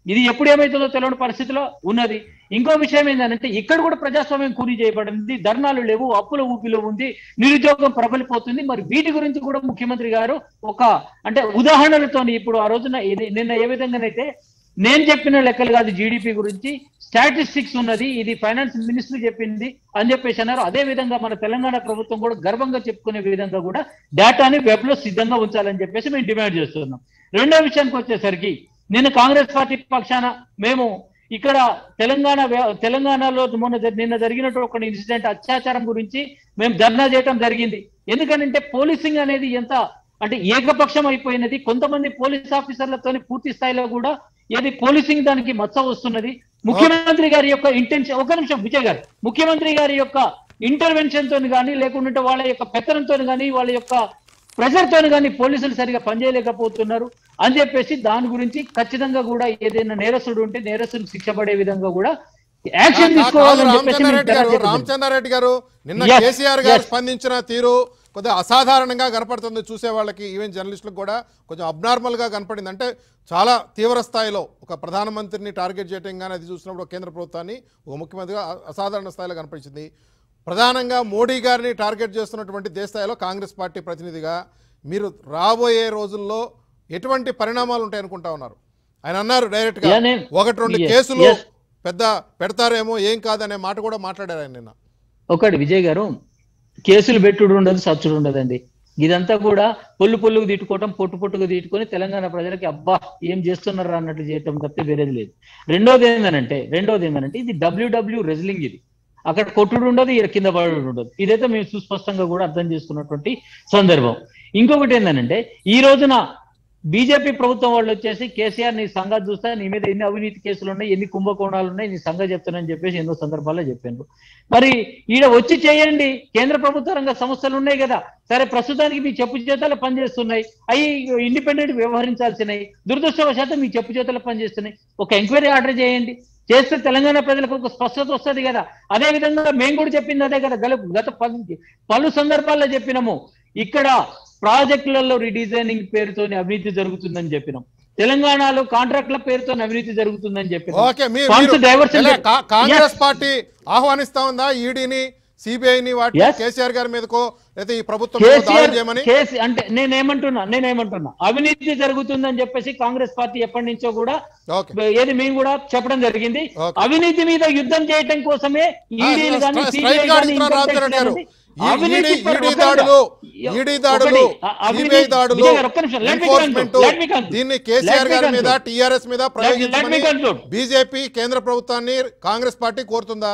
ఇది ఎప్పుడు ఏమైతుందో తెలియని పరిస్థితిలో ఉన్నది ఇంకో విషయం ఏంటంటే ఇక్కడ కూడా ప్రజాస్వామ్యం కూలి చేయబడింది ధర్నాలు లేవు అప్పుల ఊపిలో ఉంది నిరుద్యోగం ప్రబలిపోతుంది మరి వీటి గురించి కూడా ముఖ్యమంత్రి గారు ఒక అంటే ఉదాహరణలతో ఇప్పుడు ఆ రోజున ఇది- నిన్న ఏ విధంగానైతే నేను చెప్పిన లెక్కలు కాదు జీడిపి గురించి స్టాటిస్టిక్స్ ఉన్నది ఇది ఫైనాన్స్ మినిస్టర్ చెప్పింది అని చెప్పేసి అన్నారు అదే విధంగా మన తెలంగాణ ప్రభుత్వం కూడా గర్వంగా చెప్పుకునే విధంగా కూడా డేటాని వెబ్ లో సిద్ధంగా ఉంచాలని చెప్పేసి మేము డిమాండ్ చేస్తున్నాం రెండో విషయానికి వచ్చేసరికి నేను కాంగ్రెస్ పార్టీ పక్షాన మేము ఇక్కడ తెలంగాణ వ్య- తెలంగాణలో మొన్న జ- నిన్న జరిగినట్టు ఒక ఇన్సిడెంట్ అత్యాచారం గురించి మేము ధర్నా చేయడం జరిగింది ఎందుకంటే పోలీసింగ్ అనేది ఎంత అంటే ఏకపక్షం అయిపోయినది కొంతమంది పోలీస్ ఆఫీసర్లతోని పూర్తి స్థాయిలో కూడా ఏది పోలీసింగ్ దానికి మచ్చ వస్తున్నది ముఖ్యమంత్రి గారి యొక్క ఇంటెన్షన్ ఒక నిమిషం విజయ్ గారు ముఖ్యమంత్రి గారి యొక్క ఇంటర్వెన్షన్ తోని కానీ లేకుంటే వాళ్ళ యొక్క పెత్తనంతో కానీ వాళ్ళ యొక్క ప్రెషర్ తోని కానీ పోలీసులు సరిగా పనిచేయలేకపోతున్నారు అని చెప్పేసి దాని గురించి ఖచ్చితంగా కూడా ఏదైనా నేరస్తుడు ఉంటే నేరస్తుడు శిక్ష పడే విధంగా కూడా యాక్షన్ కాదు తీసుకోవాలని చెప్పేసి మేము రామచంద్రారెడ్డి గారు తెలియజేస్తున్నాం. రామచంద్రారెడ్డి గారు నిన్న Yes, కేసీఆర్ గారు yes. స్పందించిన తీరు కొద్దిగా అసాధారణంగా కనపడుతుంది చూసే వాళ్ళకి ఈవెన్ జర్నలిస్టులకు కూడా కొంచెం అబ్నార్మల్ గా కనపడింది అంటే చాలా తీవ్ర స్థాయిలో ఒక ప్రధానమంత్రిని టార్గెట్ చేయటం కానీ అది చూసినప్పుడు ఒక కేంద్ర ప్రభుత్వాన్ని ఒక ముఖ్యమంత్రిగా అ- అసాధారణ స్థాయిలో కనిపించింది ప్రధానంగా మోడీ గారిని టార్గెట్ చేస్తున్నటువంటి దేశ స్థాయిలో కాంగ్రెస్ పార్టీ ప్రతినిధిగా మీరు రాబోయే రోజుల్లో ఎటువంటి పరిణామాలు ఉంటాయి అనుకుంటా ఉన్నారు ఆయన అన్నారు డైరెక్ట్ గా Yeah, నేను- ఒకటి రెండు Yes, కేసులు yes. పెద్ద పెడతారేమో ఏం కాదనే మాట కూడా మాట్లాడారు ఆయన నిన్న ఒకటి విజయ్ గారు కేసులు పెట్టుడు ఉండదు సచ్చుడు ఉండదండి ఇదంతా కూడా పొల్లు పొల్లుకు తిట్టుకోవటం పొట్టు పొట్టుకు తిట్టుకొని తెలంగాణ ప్రజలకి అబ్బా ఏం చేస్తున్నారు అన్నట్లు చేయటం తప్పితే వేరేది లేదు రెండోది ఏంటంటే రెండోది ఏంటంటే ఇది డబ్ల్యూడబ్ల్యూ రెజ్లింగ్ ఇది అక్కడ కొట్టుడు ఉండదు ఇక్కడ కింద పడుడు ఉండదు ఇదైతే మేము సుస్పష్టంగా కూడా అర్థం చేసుకున్నటువంటి సందర్భం ఇంకొకటి ఏంటంటే ఈ రోజున బీజేపీ ప్రభుత్వం వాళ్ళు వచ్చేసి కేసీఆర్ నీ సంగతి చూస్తే నీ మీద ఎన్ని అవినీతి కేసులు ఉన్నాయి ఎన్ని కుంభకోణాలు ఉన్నాయి నీ సంగతి చెప్తానని చెప్పేసి ఎన్నో సందర్భాల్లో చెప్పాను మరి ఈడ వచ్చి చేయండి కేంద్ర ప్రభుత్వ రంగ సంస్థలు ఉన్నాయి కదా సరే ప్రస్తుతానికి మీ చెప్పు చేతలు పనిచేస్తున్నాయి అవి ఇండిపెండెంట్ వ్యవహరించాల్సినవి దురదృష్టవశాత్తు మీ చెప్పు చేతలు పనిచేస్తున్నాయి ఒక ఎంక్వైరీ ఆర్డర్ చేయండి చేస్తే తెలంగాణ ప్రజలకు ఒక స్పష్టత వస్తుంది కదా అదే విధంగా మేము కూడా చెప్పింది అదే కదా గల- గత పలు పలు సందర్భాల్లో చెప్పినాము ఇక్కడ ప్రాజెక్టులలో రీడిజైనింగ్ పేరుతోని అవినీతి జరుగుతుందని చెప్పినాం తెలంగాణలో కాంట్రాక్ట్ల పేరుతో అవినీతి జరుగుతుందని చెప్పినాం ఓకే మీరు Funds మీరు- diversion ఎలా చే- కా- కాంగ్రెస్ Yes. పార్టీ ఆహ్వానిస్తా ఉందా ఈడీని సిబిఐని వాటి Yes. కేసీఆర్ గారి మీదకో లేదా ఈ ప్రభుత్వం మీద దాడి కేసీఆర్ చేయమని కేసీ అంటే నేనేమంటున్నా నేనేమంటున్నా అవినీతి జరుగుతుందని చెప్పేసి కాంగ్రెస్ పార్టీ ఎప్పటి నుంచో కూడా ఓకే ఏది మేము కూడా చెప్పడం జరిగింది Okay. అవినీతి మీద యుద్ధం చేయటం కోసమే ఈడీలు కానీ స్ట్రై- CBI స్ట్రైట్ గా కానీ అడుగుతున్నారు income tax రామచంద్ర గారు. కానీ ఈ అవినీతి ఈడీ- పర్ ఈడీ ఒకటిగా. దాడులు, ఈడీ ఒకటి, దాడులు, అ- అవినీతి- సిబిఐ దాడులు, విజయ్ గారు, ఒక్క నిమిషం, let me conclude, enforcement let me conclude. దీన్ని Let కేసీఆర్ me గారి మీద conclude. టీఆర్ఎస్ మీద ప్రయోగించమని conclude. బీజేపీ కేంద్ర ప్రభుత్వాన్ని కాంగ్రెస్ పార్టీ కోరుతుందా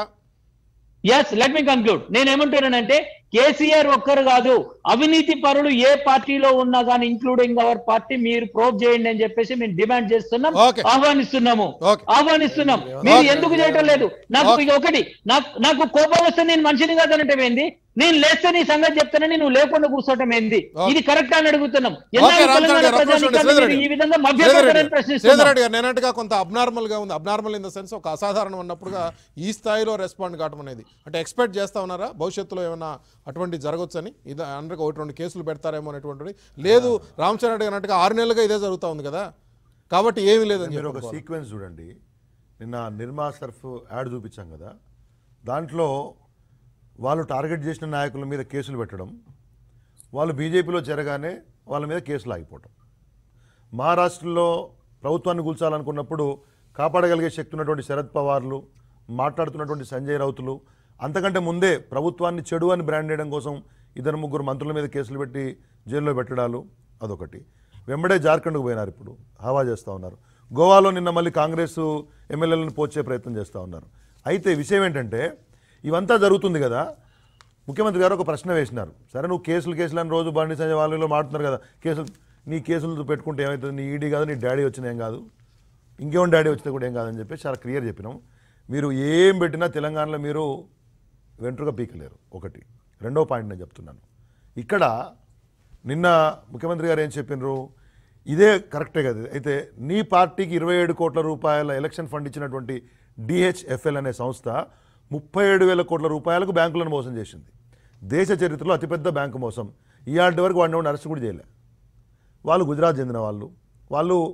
ఎస్ లెట్ మీ కన్క్లూడ్ నేను ఏమంటున్నానంటే కేసీఆర్ ఒక్కరు కాదు అవినీతి పరులు ఏ పార్టీలో ఉన్నా కానీ ఇంక్లూడింగ్ అవర్ పార్టీ మీరు ప్రోబ్ చేయండి అని చెప్పేసి మేము డిమాండ్ చేస్తున్నాం Okay. ఆహ్వానిస్తున్నాము Okay. ఆహ్వానిస్తున్నాం మీరు Okay. ఎందుకు చేయటం లేదు నాకు Okay. ఇక ఒకటి నాకు నాకు కోపం వస్తే నేను మనిషిని కాదనటం ఏంది నేను లేస్తే నీ సంగతి చెప్తానని నువ్వు లేకుండా కూర్చోటం ఏంది Okay. ఇది కరెక్ట్ అని అడుగుతున్నాం ఓకే ఎన్నాళ్ళు రామచంద్ర తెలంగాణ గారు ఒక్క నిమిషం ఉండండి. ప్రజానీకాన్ని శ్రీధర్ మీరు ఈ విధంగా శ్రీధర్ మభ్యపెట్టారని రెడ్డి ప్రశ్నిస్తున్నాం శ్రీధర్ రెడ్డి గారు నేనట్టుగా కొంత అబ్నార్మల్ గా ఉంది అబ్నార్మల్ ఇన్ ద సెన్స్ ఒక అసాధారణం ఉన్నప్పుడుగా ఈ స్థాయిలో రెస్పాండ్ కావడం అనేది అంటే ఎక్స్పెక్ట్ చేస్తా ఉన్నారా భవిష్యత్తులో ఏమైనా అటువంటి జరగొచ్చని ఇది అందరికి ఒకటి రెండు కేసులు పెడతారేమో అనేటువంటిది లేదు రామచంద్ర రెడ్డి గారు అన్నట్టుగా ఆరు నెలలుగా ఇదే జరుగుతూ ఉంది కదా కాబట్టి ఏమీ లేదని మీరు ఒక చెప్పి సీక్వెన్స్ చూడండి నిన్న నిర్మా సర్ఫ్ యాడ్ చూపించాం కదా దాంట్లో వాళ్ళు టార్గెట్ చేసిన నాయకుల మీద కేసులు పెట్టడం వాళ్ళు బీజేపీలో చేరగానే వాళ్ళ మీద కేసులు ఆగిపోవటం మహారాష్ట్రలో ప్రభుత్వాన్ని కూల్చాలనుకున్నప్పుడు కాపాడగలిగే శక్తి ఉన్నటువంటి శరద్ పవార్లు మాట్లాడుతున్నటువంటి సంజయ్ రౌతులు అంతకంటే ముందే ప్రభుత్వాన్ని చెడు అని బ్రాండ్ చేయడం కోసం ఇద్దరు ముగ్గురు మంత్రుల మీద కేసులు పెట్టి జైల్లో పెట్టడాలు అదొకటి వెంబడే జార్ఖండ్కు పోయినారు ఇప్పుడు హవా చేస్తూ ఉన్నారు గోవాలో నిన్న మళ్ళీ కాంగ్రెస్ ఎమ్మెల్యేలను పోచే ప్రయత్నం చేస్తూ ఉన్నారు అయితే విషయం ఏంటంటే ఇవంతా జరుగుతుంది కదా ముఖ్యమంత్రి గారు ఒక ప్రశ్న వేసినారు సరే నువ్వు కేసులు కేసులు అని రోజు బండి సంజయ్ వాళ్ళు మాట్లాడుతున్నారు కదా కేసులు నీ కేసులు పెట్టుకుంటే ఏమవుతుంది నీ ఈడీ కాదు నీ డాడీ వచ్చిన ఏం కాదు ఇంకేం డాడీ వచ్చినా కూడా ఏం కాదని చెప్పి చాలా క్లియర్ చెప్పినాం మీరు ఏం పెట్టినా తెలంగాణలో మీరు వెంట్రుగా పీకలేరు ఒకటి రెండో పాయింట్ నేను చెప్తున్నాను ఇక్కడ నిన్న ముఖ్యమంత్రి గారు ఏం చెప్పినారు ఇదే కరెక్టే కదా అయితే నీ పార్టీకి ఇరవై ఏడు కోట్ల రూపాయల ఎలక్షన్ ఫండ్ ఇచ్చినటువంటి డిహెచ్ఎఫ్ఎల్ అనే సంస్థ ముప్పై ఏడు వేల కోట్ల రూపాయలకు బ్యాంకులను మోసం చేసింది దేశ చరిత్రలో అతిపెద్ద బ్యాంకు మోసం ఇవాటి వరకు వాడిని ఎవరిని అరెస్ట్ కూడా చేయలే వాళ్ళు గుజరాత్ చెందిన వాళ్ళు వాళ్ళు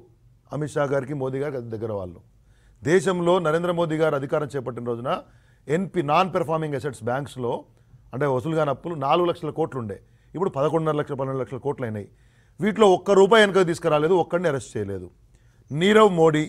అమిత్ షా గారికి మోదీ గారికి అతి దగ్గర వాళ్ళు దేశంలో నరేంద్ర మోదీ గారు అధికారం చేపట్టిన రోజున ఎన్పి నాన్ పెర్ఫార్మింగ్ అసెట్స్ బ్యాంక్స్లో అంటే వసూలుగాని అప్పులు నాలుగు లక్షల కోట్లు ఉండే ఇప్పుడు పదకొండున్నర లక్షల పన్నెండు లక్షల కోట్లు అయినాయి వీటిలో ఒక్క రూపాయి వెనక తీసుకురాలేదు ఒక్కడిని అరెస్ట్ చేయలేదు నీరవ్ మోడీ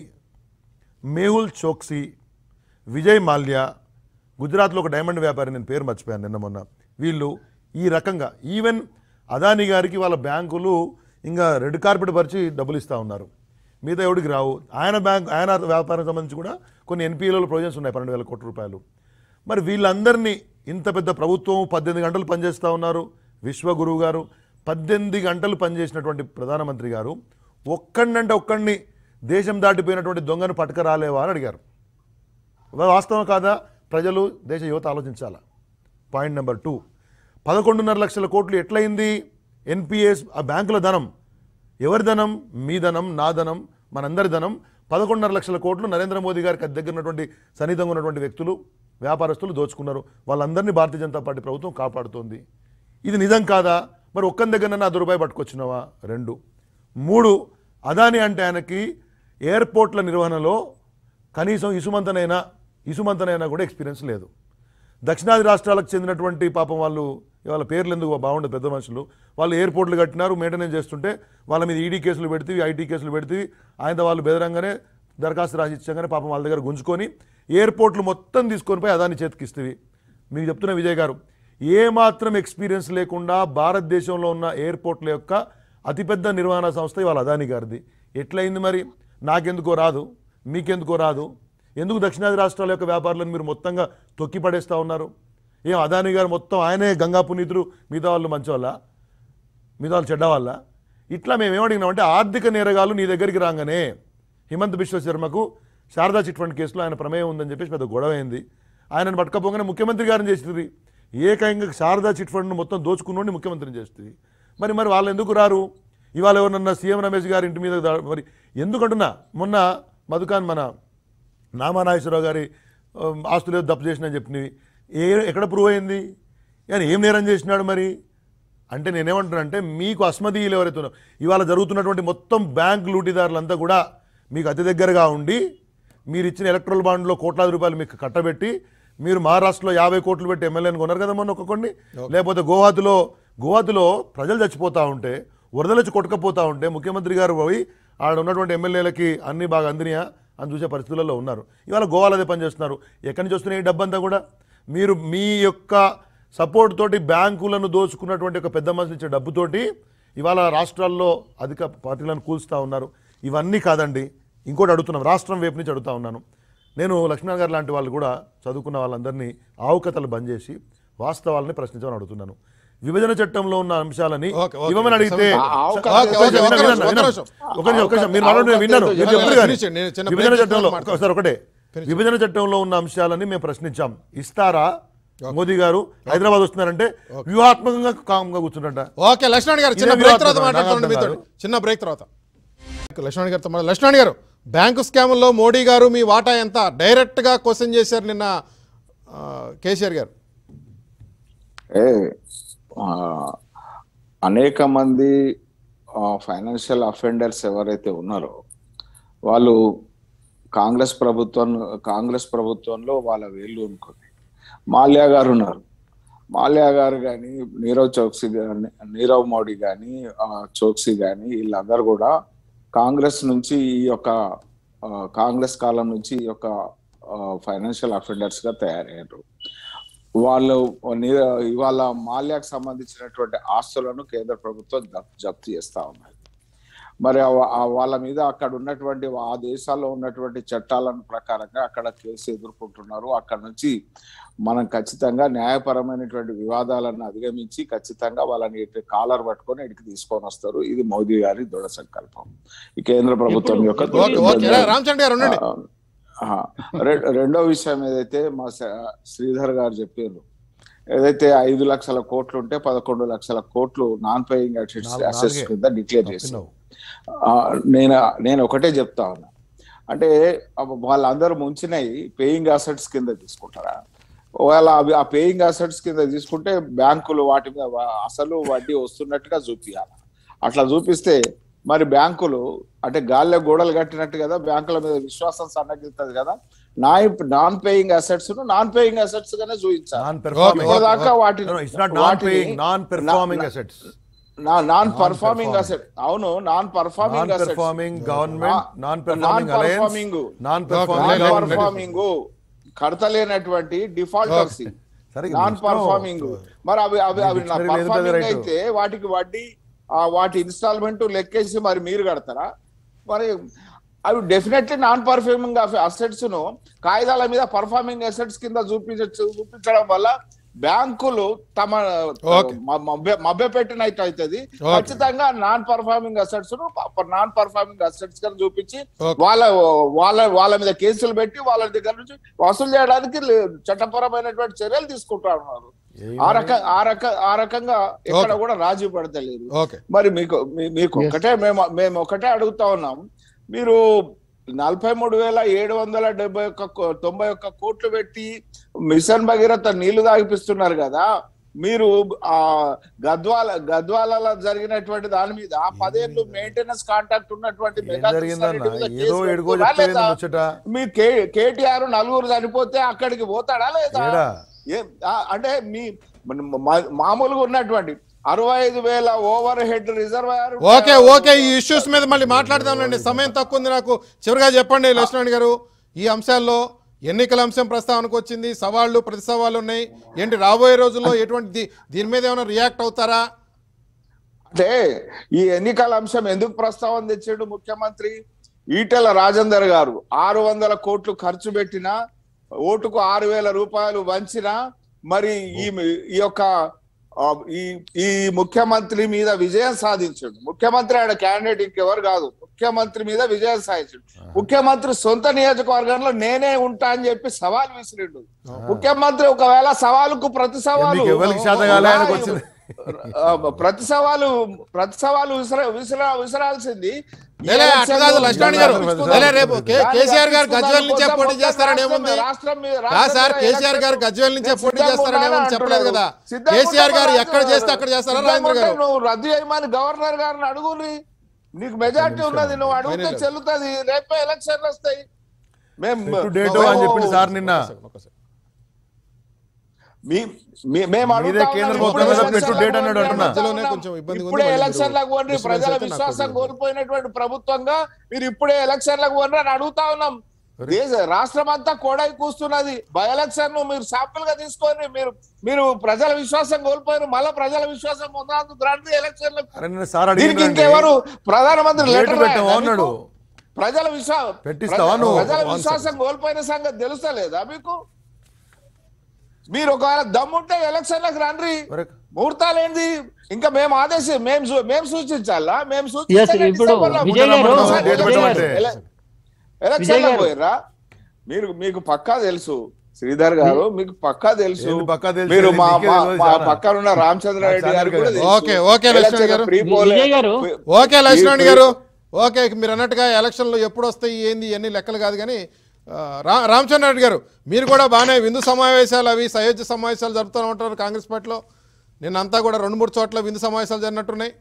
మేహుల్ చోక్సీ విజయ్ మాల్యా గుజరాత్లో ఒక డైమండ్ వ్యాపారి నేను పేరు మర్చిపోయాను నిన్న మొన్న వీళ్ళు ఈ రకంగా ఈవెన్ అదానీ గారికి వాళ్ళ బ్యాంకులు ఇంకా రెడ్ కార్పెట్ పరిచి డబ్బులు ఇస్తూ ఉన్నారు మిగతా ఎవడికి రావు ఆయన బ్యాంక్ ఆయన వ్యాపారం సంబంధించి కూడా కొన్ని ఎన్పిఏలలో ప్రొవిజన్స్ ఉన్నాయి పన్నెండు వేల కోట్ల రూపాయలు మరి వీళ్ళందరినీ ఇంత పెద్ద ప్రభుత్వం పద్దెనిమిది గంటలు పనిచేస్తూ ఉన్నారు విశ్వగురువు గారు పద్దెనిమిది గంటలు పనిచేసినటువంటి ప్రధానమంత్రి గారు ఒక్కడినంటే ఒక్కడిని దేశం దాటిపోయినటువంటి దొంగను పట్టుకరాలేవా అని అడిగారు వాస్తవం కాదా ప్రజలు దేశ యువత ఆలోచించాలా పాయింట్ నెంబర్ టూ పదకొండున్నర లక్షల కోట్లు ఎట్లయింది ఎన్పిఎస్ ఆ బ్యాంకుల ధనం ఎవరి ధనం మీ ధనం నా ధనం మనందరి ధనం పదకొండున్నర లక్షల కోట్లు నరేంద్ర మోదీ గారికి అతి దగ్గర ఉన్నటువంటి సన్నిహితంగా ఉన్నటువంటి వ్యక్తులు వ్యాపారస్తులు దోచుకున్నారు వాళ్ళందరినీ భారతీయ జనతా పార్టీ ప్రభుత్వం కాపాడుతోంది ఇది నిజం కాదా మరి ఒక్కని దగ్గర నా రూపాయి పట్టుకొచ్చినావా రెండు మూడు అదాని అంటే ఆయనకి ఎయిర్పోర్ట్ల నిర్వహణలో కనీసం ఇసుమంతనైనా ఇసుమంతనైనా కూడా ఎక్స్పీరియన్స్ లేదు దక్షిణాది రాష్ట్రాలకు చెందినటువంటి పాపం వాళ్ళు వాళ్ళ పేర్లు ఎందుకు బాగుండదు పెద్ద మనుషులు వాళ్ళు ఎయిర్పోర్ట్లు కట్టినారు మెయింటెనెన్స్ చేస్తుంటే వాళ్ళ మీద ఈడీ కేసులు పెడితే ఐటీ కేసులు పెడితే ఆయన వాళ్ళు బెదరంగానే దరఖాస్తు రాసి ఇచ్చగానే పాపం వాళ్ళ దగ్గర గుంజుకొని ఎయిర్పోర్ట్లు మొత్తం తీసుకొని పోయి అదాని చేతికిస్తుంది మీకు చెప్తున్న విజయ్ గారు ఏ మాత్రం ఎక్స్పీరియన్స్ లేకుండా భారతదేశంలో ఉన్న ఎయిర్పోర్ట్ల యొక్క అతిపెద్ద నిర్వహణ సంస్థ ఇవాళ అదాని గారిది ఎట్లయింది మరి నాకెందుకో రాదు మీకెందుకో రాదు ఎందుకు దక్షిణాది రాష్ట్రాల యొక్క వ్యాపారులను మీరు మొత్తంగా తొక్కి పడేస్తూ ఉన్నారు ఏం అదాని గారు మొత్తం ఆయనే గంగా పునీతుడు మిగతా వాళ్ళు మంచివాళ్ళ మిగతా వాళ్ళు చెడ్డ వాళ్ళ ఇట్లా మేము ఏమడిగినామంటే ఆర్థిక నేరగాలు నీ దగ్గరికి రాగానే హిమంత్ బిశ్వ శర్మకు శారదా చిట్ ఫండ్ కేసులో ఆయన ప్రమేయం ఉందని చెప్పేసి పెద్ద గొడవ అయింది ఆయనను పట్టుకపోగానే ముఖ్యమంత్రి గారిని చేస్తుంది ఏకంగా శారదా చిట్ ఫండ్ను మొత్తం దోచుకున్నోడిని ముఖ్యమంత్రిని చేస్తుంది మరి మరి వాళ్ళు ఎందుకు రారు ఇవాళ ఎవరన్నా సీఎం రమేష్ గారి ఇంటి మీద దా- మరి ఎందుకంటున్నా మొన్న మధుకాన్ మన నామానాగేశ్వరరావు గారి ఆ, ఆస్తులు ఏదో దప్పు చేసిన చెప్పినవి ఏ ఎక్కడ ప్రూవ్ అయింది ఆయన ఏం నేరం చేసినాడు మరి అంటే నేనేమంటున్నానంటే మీకు అస్మదీయులు ఎవరైతే ఉన్నారో ఇవాళ జరుగుతున్నటువంటి మొత్తం బ్యాంక్ లూటిదారులంతా కూడా మీకు అతి దగ్గరగా ఉండి మీరు ఇచ్చిన ఎలక్ట్రల్ బాండ్లో కోట్లాది రూపాయలు మీకు కట్టబెట్టి మీరు మహారాష్ట్రలో యాభై కోట్లు పెట్టి ఎమ్మెల్యేని కొన్నారు కదా మొన్న ఒక్కొక్కడిని లేకపోతే గోవాతిలో గోవాతిలో ప్రజలు చచ్చిపోతూ ఉంటే వరదలొచ్చి కొట్టుకపోతూ ఉంటే ముఖ్యమంత్రి గారు పోయి ఆడ ఉన్నటువంటి ఎమ్మెల్యేలకి అన్ని బాగా అందినయా అని చూసే పరిస్థితులలో ఉన్నారు ఇవాళ గోవాలో అదే పనిచేస్తున్నారు ఎక్కడి నుంచి వస్తున్నాయి ఈ డబ్బంతా కూడా మీరు మీ యొక్క సపోర్ట్ తోటి బ్యాంకులను దోచుకున్నటువంటి ఒక పెద్ద మనుషులు ఇచ్చే డబ్బుతోటి ఇవాళ రాష్ట్రాల్లో అధిక పార్టీలను కూల్స్తూ ఉన్నారు ఇవన్నీ కాదండి ఇంకోటి అడుగుతున్నాం రాష్ట్రం వైపు నుంచి అడుగుతా ఉన్నాను నేను లక్ష్మణ్ గారు లాంటి వాళ్ళు కూడా చదువుకున్న వాళ్ళందరినీ ఆవుకథలు బంద్ చేసి వాస్తవాలని ప్రశ్నించమని అడుగుతున్నాను విభజన చట్టంలో ఉన్న అంశాలని ఓకే, ఓకే. ఇవ్వమని అడిగితే ఆ ఆవుకథ ఓకే, ఓకే, వినండి, ఒక్క వినండి, నిమిషం, ఒక్క వినండి. నిమిషం. ఒక నిమిషం, ఒక నిమిషం. మీరు మాట్లాడండి, నేను విన్నాను మీరు చెప్పారు కానీ ఫినిష్ చేయండి, నేను చిన్న విభజన బ్రేక్ చట్టంలో మాట్లాడతాను. ఒకసారి ఒకటే విభజన చట్టంలో ఉన్న అంశాలని మేము ప్రశ్నించాం ఇస్తారా మోదీ గారు హైదరాబాద్ వస్తున్నారంటే వ్యూహాత్మకంగా కామ్గా కూర్చుంటారంట ఓకే లక్ష్మణ్ గారు చిన్న ఇదే బ్రేక్ తర్వాత వివాదం, మాట్లాడుతుండే నాకు మీతో అర్థం చిన్న బ్రేక్ తర్వాత లక్ష్మణ్ గారితో మాట్లా- లక్ష్మణ్ గారు బ్యాంకు స్కాముల్లో మోడీ గారు మీ వాటా ఎంత డైరెక్ట్ గా క్వశ్చన్ చేశారు నిన్న ఆ, కేసీఆర్ గారు ఏ ఆ, అనేక మంది ఫైనాన్షియల్ అఫెండర్స్ ఎవరైతే ఉన్నారో వాళ్ళు కాంగ్రెస్ ప్రభుత్వం కాంగ్రెస్ ప్రభుత్వంలో వాళ్ళ వేళ్ళు అనుకుంది మాల్యా గారు ఉన్నారు మాల్యా గారు కానీ నీరవ్ చౌక్సీ కానీ నీరవ్ మోడీ కానీ చౌక్సీ కానీ వీళ్ళందరూ కూడా కాంగ్రెస్ నుంచి ఈ యొక్క ఆ, కాంగ్రెస్ కాలం నుంచి ఈ యొక్క ఫైనాన్షియల్ అఫెండర్స్ గా తయారయ్యారు వాళ్ళు ని- ఇవాళ మాల్యాకు సంబంధించినటువంటి ఆస్తులను కేంద్ర ప్రభుత్వం జప్- జప్తు చేస్తా ఉన్నది మరి ఆ- ఆ వాళ్ళ మీద అక్కడ ఉన్నటువంటి ఆ దేశాల్లో ఉన్నటువంటి చట్టాలను ప్రకారంగా అక్కడ కేసు ఎదుర్కొంటున్నారు అక్కడ నుంచి మనం ఖచ్చితంగా న్యాయపరమైనటువంటి వివాదాలను అధిగమించి ఖచ్చితంగా వాళ్ళని ఇటు కాలర్ పట్టుకొని ఇటుకి తీసుకొని వస్తారు ఇది మోదీ గారి దృఢ సంకల్పం ఈ కేంద్ర ప్రభుత్వం యొక్క ఎప్పుడు- ఓకే ఓకే రామచంద్ర గారు ఉండండి ఆ, ఆ, రె- రెండో విషయం ఏదైతే మా స- శ్రీధర్ గారు చెప్పారు ఏదైతే ఐదు లక్షల కోట్లు ఉంటే పదకొండు లక్షల కోట్లు నాన్ పేయింగ్ అసెట్స్ నాలుగు- అసెట్స్ నాలుగే. కింద డిక్లేర్ చేశారు తప్పినావు. ఆ, నేను నేను ఒకటే చెప్తా ఉన్నా అంటే అబ్బ వాళ్ళందరూ ముంచినవి పేయింగ్ అసెట్స్ కింద తీసుకుంటారా ఒకవేళ అవి ఆ పేయింగ్ అసెట్స్ కింద తీసుకుంటే బ్యాంకులు వాటి మీద వా- అసలు వడ్డీ వస్తున్నట్టుగా చూపియాలి అట్లా చూపిస్తే మరి బ్యాంకులు అంటే గాల్లో గోడలు కట్టినట్టు కదా బ్యాంకుల మీద విశ్వాసం సన్నగిస్తుంది కదా నా నాన్ పేయింగ్ అసెట్స్ ను నాన్ పేయింగ్ అసెట్స్ గానే చూపించాలి నాన్ పెర్ఫార్మింగ్ ఇప్పటిదాకా వాటిని ఇట్స్ నాట్ నాన్ వాటిని పేయింగ్ నాన్ పెర్ఫార్మింగ్ నా- అసెట్స్ నా- నాన్ పర్ఫార్మింగ్ అసెట్ అవును non performing non assets performing government నా- non performing non alliance performing. Non Okay, non let- let- performing performing కడతలేనటువంటి డిఫాల్టర్స్ సరే, ఇది నాన్ ఇష్టం. పర్ఫార్మింగ్ మరి అవి అవి అవి dictionary లేదు కదా పర్ఫార్మింగ్ right. అయితే వాటికి వడ్డీ ఆ వాటి ఇన్స్టాల్మెంట్ లెక్కేసి మరి మీరు కడతారా మరి అవి డెఫినెట్లీ నాన్ పర్ఫార్మింగ్ అసెట్స్ ను కాగితాల మీద పర్ఫార్మింగ్ అసెట్స్ కింద చూపించ చూపించడం వల్ల బ్యాంకులు తమ Okay. మ- మభ్య మభ్య పెట్టినట్టు అవుతుంది ఖచ్చితంగా నాన్ పర్ఫార్మింగ్ అసెట్స్ ను నాన్ పర్ఫార్మింగ్ అసెట్స్ గా చూపించి Okay. వాళ్ళ వాళ్ళ వాళ్ళ మీద కేసులు పెట్టి వాళ్ళ దగ్గర నుంచి వసూలు చేయడానికి లే- చట్టపరమైనటువంటి చర్యలు తీసుకుంటా ఉన్నారు ఆ రక ఆ రక ఆ రకంగా ఎక్కడ కూడా రాజీ పడతలేదు ఓకే మరి మీకు మీ- మీకు ఒకటే మేము మేము ఒకటే అడుగుతా ఉన్నాం మీరు నలభై మూడు వేల ఏడు వందల డెబ్బై ఒక్క కో- తొంభై ఒక్క కోట్లు పెట్టి మిషన్ భగీరథ నీళ్లు తాగిపిస్తున్నారు కదా మీరు ఆ గద్వాల గద్వాలలో జరిగినటువంటి దాని మీద పదేళ్ళు మెయింటెనెన్స్ కాంటాక్ట్ ఉన్నటువంటి ఏం మెగా జరిగిందన్న కృష్ణారెడ్డి మీద ఏదో కేసు ఎడుగో పెట్టుకోరా చెప్తే లేదా? ముచ్చట మీ కే- కేటీఆర్ నలుగురు చనిపోతే అక్కడికి పోతాడా లేదా ఏడా ఏం ఆ, అంటే మీ మన- మా- మామూలుగా ఉన్నటువంటి అరవై ఐదు వేల overhead reservoir okay okay ఈ ఇష్యూస్ మీద మళ్ళీ మాట్లాడదాంలేండి సమయం తక్కువ ఉంది నాకు చివరిగా చెప్పండి లక్ష్మణ్ గారు ఈ అంశాల్లో ఎన్నికల అంశం ప్రస్తావనకు వచ్చింది సవాళ్లు ప్రతి సవాళ్ళు ఉన్నాయి ఏంటి రాబోయే రోజుల్లో ఎటువంటి దీ- దీని మీద ఏమైనా రియాక్ట్ అవుతారా అంటే ఈ ఎన్నికల అంశం ఎందుకు ప్రస్తావన తెచ్చాడు ముఖ్యమంత్రి ఈటెల రాజేందర్ గారు ఆరు వందల కోట్లు ఖర్చు పెట్టినా ఓటుకు ఆరు వేల రూపాయలు వంచినా మరి ఈ ఈ యొక్క ఆ, ఈ ఈ ముఖ్యమంత్రి మీద విజయం సాధించాడు ముఖ్యమంత్రి ఆయన క్యాండిడేట్ ఇంకెవరు కాదు ముఖ్యమంత్రి మీద విజయం సాధించాడు ముఖ్యమంత్రి సొంత నియోజకవర్గంలో నేనే ఉంటా అని చెప్పి సవాల్ విసిరిండు ముఖ్యమంత్రి ఒకవేళ సవాలుకు ప్రతి సవాలు మీకు ఎవరికి చేతగాలే ఆయనకు వచ్చింది. ఆ, ప్రతి సవాలు ప్రతి సవాలు విసిర విసిర విసిరాల్సింది ఈ లేలే అట్లా ఎలక్షన్ కాదు లో లక్ష్మణ్ గారు దాన్ని లేలే రేపు కే- దాన్ని కేసీఆర్ గారు తప్పించుకుందాం గజ్వేల్ నుంచే కోసం పోటీ మొత్తం చేస్తారని రాష్ట్రం ఏముంది మీద- రాష్ట్రం మీద- కాదు రాష్ట్రం సార్ మీద కేసీఆర్ గారు ఎలక్షన్ గజ్వేల్ నుంచే నేను పోటీ సిద్ధంగా చేస్తారని ఏమని ఉన్నాను చెప్పలేదు కదా అంటున్నాడు. సిద్ధంగా కేసీఆర్ గారు ఉన్నాను ఎక్కడ చేస్తే అక్కడ చేస్తారా సిద్ధంగా రాజేంద్ర గారు ఉన్నాను. నువ్వు రద్దు చేయమని గవర్నర్ గారిని అడుగుని నీకు మెజార్టీ ఉన్నది నువ్వు అడిగితే ఫైనల్. చెల్లుతుంది రేపే ఎలక్షన్లు వస్తాయి మేము పెట్టు డేటు అని చెప్పింది సార్ నిన్న మీ- మీ- మేము మీరే అడుగుతా కేంద్ర ఉన్నాం. ప్రభుత్వం ఇప్పుడే మీద పెట్టు ఎలక్షన్లకు డేట్ అన్నాడు పోండి అంటున్నా. మధ్యలోనే కొంచెం ఇబ్బందిగా ఉంది. ఇప్పుడే మళ్ళీ ఎలక్షన్లకు పోండి మీరు ప్రజల డిస్టర్బెన్స్ అయితే నాకు విశ్వాసం తెలియదు. కోల్పోయినటువంటి ప్రభుత్వంగా మీరు ఇప్పుడే ఎలక్షన్లకు పోండి అని అడుగుతా ఉన్నాం దేశ రాష్ట్రం అంతా కోడై కూస్తున్నది బై ఎలక్షన్ ను మీరు శాంపుల్ గా తీసుకొని మీరు మీరు ప్రజల విశ్వాసం కోల్పోయారు మళ్ళా ప్రజల విశ్వాసం పొందడానికి రండి ఎలక్షన్లకు అరే నిన్న సార్ దీనికి అడిగిందండి ఇంకెవరు ప్రధానమంత్రి డేట్ లెటర్ పెట్టావా రాయాలా అన్నాడు. మీకు? ప్రజల విశ్వాసం పెట్టిస్తావా నువ్వు? ప్రజల One విశ్వాసం కోల్పోయిన సంగతి తెలుస్తలేదా మీకు మీరు ఒకవేళ దమ్ముంటే ఎలక్షన్లకు రండి మరి ముహూర్తాలు ఏంది ఇంకా మేము ఆదేశం మేము సూ- మేము సూచించాలా మేము Yes, ఇప్పుడు విజయ్ గారు, డేట్ పెట్టమంటే. విజయ్ గారు. పోయిర్రా మీరు మీకు పక్కా తెలుసు శ్రీధర్ గారు మీకు పక్కా తెలుసు ఏంది పక్కా తెలుసు? మీరు మా నీకే మా- తెలియదు మా చాలా. పక్కన ఉన్న రామచంద్ర రెడ్డి చాలా గారు కూడా కదా. తెలుసు. ఓకే, ఓకే, లక్ష్మణ్ ఎలక్షన్ గారు. ప్రీ పోల్- విజయ్ గారు. ఓకే లక్ష్మణ్ గారు ఓకే మీరు అన్నట్టుగా ఎలక్షన్లు ఎప్పుడు వస్తాయి ఏంది ఇవన్నీ లెక్కలు కాదు కానీ ఆ, రా రామచంద్ర రెడ్డి గారు మీరు కూడా బాగానే విందు సమావేశాలు అవి సయోధ్య సమావేశాలు జరుపుతూ ఉంటారు కాంగ్రెస్ పార్టీలో నిన్నంతా కూడా రెండు మూడు చోట్ల విందు సమావేశాలు జరిగినట్టున్నాయి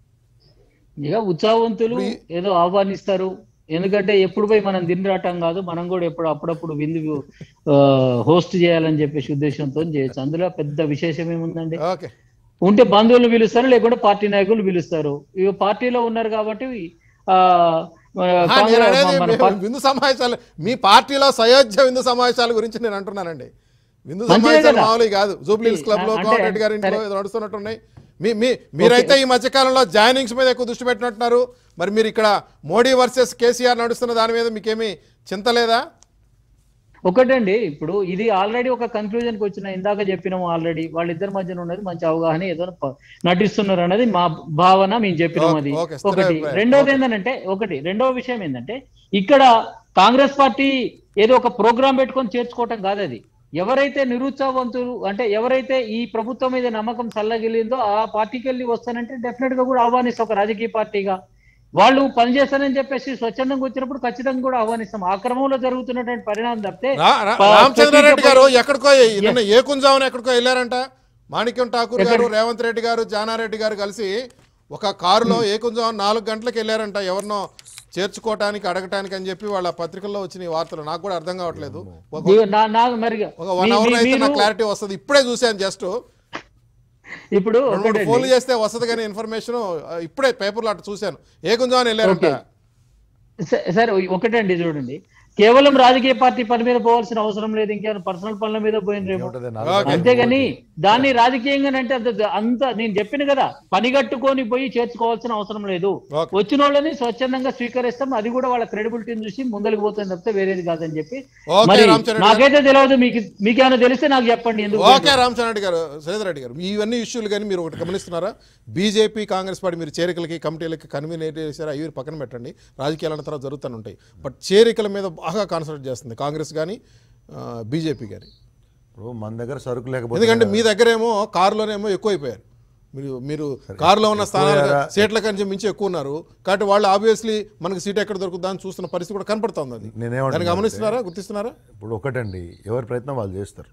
ఇక ఉత్సాహవంతులు ఏదో ఆహ్వానిస్తారు ఎందుకంటే ఎప్పుడు పోయి మనం తిని రావటం కాదు మనం కూడా ఎప్పుడు అప్పుడప్పుడు విందు హోస్ట్ చేయాలని చెప్పేసి ఉద్దేశంతో చేయొచ్చు అందులో పెద్ద విశేషం ఏముందండి ఓకే ఉంటే బంధువులు పిలుస్తారు లేకుంటే పార్టీ నాయకులు పిలుస్తారు ఇక పార్టీలో ఉన్నారు కాబట్టి ఆ, ఆ, ఆ, నేను కాంగ్రెస్ అనేది మన మేము పార్టీ- విందు సమావేశాలు మీ పార్టీలో సయోధ్య విందు సమావేశాల గురించి నేను అంటున్నానండి విందు మంచిదే సమావేశాలు కదా. మామూలు కాదు జూబ్లీస్ క్లబ్ లో అంటే- కోమటిరెడ్డి గారి ఇంట్లో సరే. ఏదో నడుస్తున్నట్టున్నాయి మీ మీ మీరైతే ఈ మధ్యకాలంలో జాయినింగ్స్ మీద ఎక్కువ దృష్టి పెట్టినట్టున్నారు మరి మీరు ఇక్కడ మోడీ వర్సెస్ కేసీఆర్ నడుస్తున్న దాని మీద మీకేమీ చింత లేదా ఒకటండి ఇప్పుడు ఇది ఆల్రెడీ ఒక కన్క్లూజన్ కి వచ్చిన ఇందాక చెప్పినాము ఆల్రెడీ వాళ్ళిద్దరి మధ్యన ఉన్నది మంచి అవగాహన ఏదో ప- నటిస్తున్నారు అనేది మా భావన మేము చెప్పినాం ఓకే, అది ఓకే, స్థిర ఒకటి అభిప్రాయం. రెండోది ఏంటంటే ఒకటి రెండవ విషయం ఏంటంటే ఇక్కడ కాంగ్రెస్ పార్టీ ఏదో ఒక ప్రోగ్రామ్ పెట్టుకొని చేర్చుకోవటం కాదు అది ఎవరైతే నిరుత్సాహవంతులు అంటే ఎవరైతే ఈ ప్రభుత్వం మీద నమ్మకం చల్లగిలిందో ఆ పార్టీకి వెళ్ళి వస్తానంటే డెఫినెట్ గా కూడా ఆహ్వానిస్తాం ఒక రాజకీయ పార్టీగా వాళ్ళు పనిచేస్తారని చెప్పేసి స్వచ్ఛందంగా వచ్చినప్పుడు ఖచ్చితంగా కూడా ఆహ్వానిస్తాం ఆ క్రమంలో జరుగుతున్నటువంటి పరిణామం తప్పితే రా- రా- ప- రామచంద్రారెడ్డి గారు ప్రతి- ఎక్కడికో నిన్న ఏ కుంజామున ఎక్కడికో వెళ్ళారంట మాణిక్యం ఠాకూర్ గారు రేవంత్ రెడ్డి గారు జానారెడ్డి గారు కలిసి ఒక కారులో ఏ కొంచెం నాలుగు గంటలకు వెళ్ళారంట ఎవరినో చేర్చుకోవటానికి అడగటానికి అని చెప్పి వాళ్ళ పత్రికల్లో వచ్చిన ఈ వార్తలు నాకు కూడా అర్థం కావట్లేదు ఒక ఇగో నా నాకు మరి ఒక వన్ మీ- అవర్ మీ- అయితే నాకు మీరు క్లారిటీ వస్తుంది ఇప్పుడే చూశాను జస్ట్ ఇప్పుడు రెండు మూడు ఒకటండి. ఫోన్లు చేస్తే వస్తుంది కానీ ఇన్ఫర్మేషన్ ఇప్పుడే పేపర్లో అట్లా చూశాను ఏ కొంచెం అని వెళ్ళారంట ఓకే. స- సరే ఒకటండి చూడండి కేవలం రాజకీయ పార్టీ పని మీద పోవాల్సిన అవసరం లేదు ఇంకేమైనా పర్సనల్ పనుల మీద పోయినరేమో ఏముంటది? ఓకే. నాలుగు అంతేగాని దాన్ని రాజకీయంగా అంటే అంత అంత నేను చెప్పిన కదా పని కట్టుకొని పోయి చేర్చుకోవాల్సిన అవసరం లేదు ఓకే. వచ్చిన వాళ్ళని స్వచ్ఛందంగా స్వీకరిస్తాం అది కూడా వాళ్ళ క్రెడిబిలిటీని చూసి ముందరికి పోతుంది తప్పితే వేరేది కాదని చెప్పి ఓకే, మరి రామచంద్ర గారు. నాకైతే తెలియదు మీకు మీకేమైనా తెలిస్తే నాకు చెప్పండి ఎందుకు ఓకే రామచంద్ర రెడ్డి గారు శ్రీధర్ రెడ్డి గారు ఇవన్నీ ఇష్యూలు కానీ మీరు ఒకటి గమనిస్తున్నారా బీజేపీ కాంగ్రెస్ పార్టీ మీరు చేరికలకి కమిటీలకి కన్వీనర్ చేశారు అవి పక్కన పెట్టండి రాజకీయాల తర్వాత జరుగుతూనే ఉంటాయి బట్ చేరికల మీద బాగా కాన్సన్ట్రేట్ చేస్తుంది కాంగ్రెస్ కానీ బీజేపీ కానీ ఇప్పుడు మన దగ్గర సరుకు లేకపోతే ఎందుకంటే మీ దగ్గరేమో కారులోనేమో ఎక్కువైపోయారు మీరు మీరు కారులో ఉన్న స్థానాలు ఎక్కువయ్యారా? సీట్ల కంటే మించి ఎక్కువ ఉన్నారు కాబట్టి వాళ్ళు ఆబ్వియస్లీ మనకి సీట్ ఎక్కడ దొరుకుతుందా అని చూస్తున్న పరిస్థితి కూడా కనపడుతుంది అది నేనేమంటున్నా దాన్ని గమనిస్తున్నారా గుర్తిస్తున్నారా ఇప్పుడు ఒకటండి ఎవరి ప్రయత్నం వాళ్ళు చేస్తారు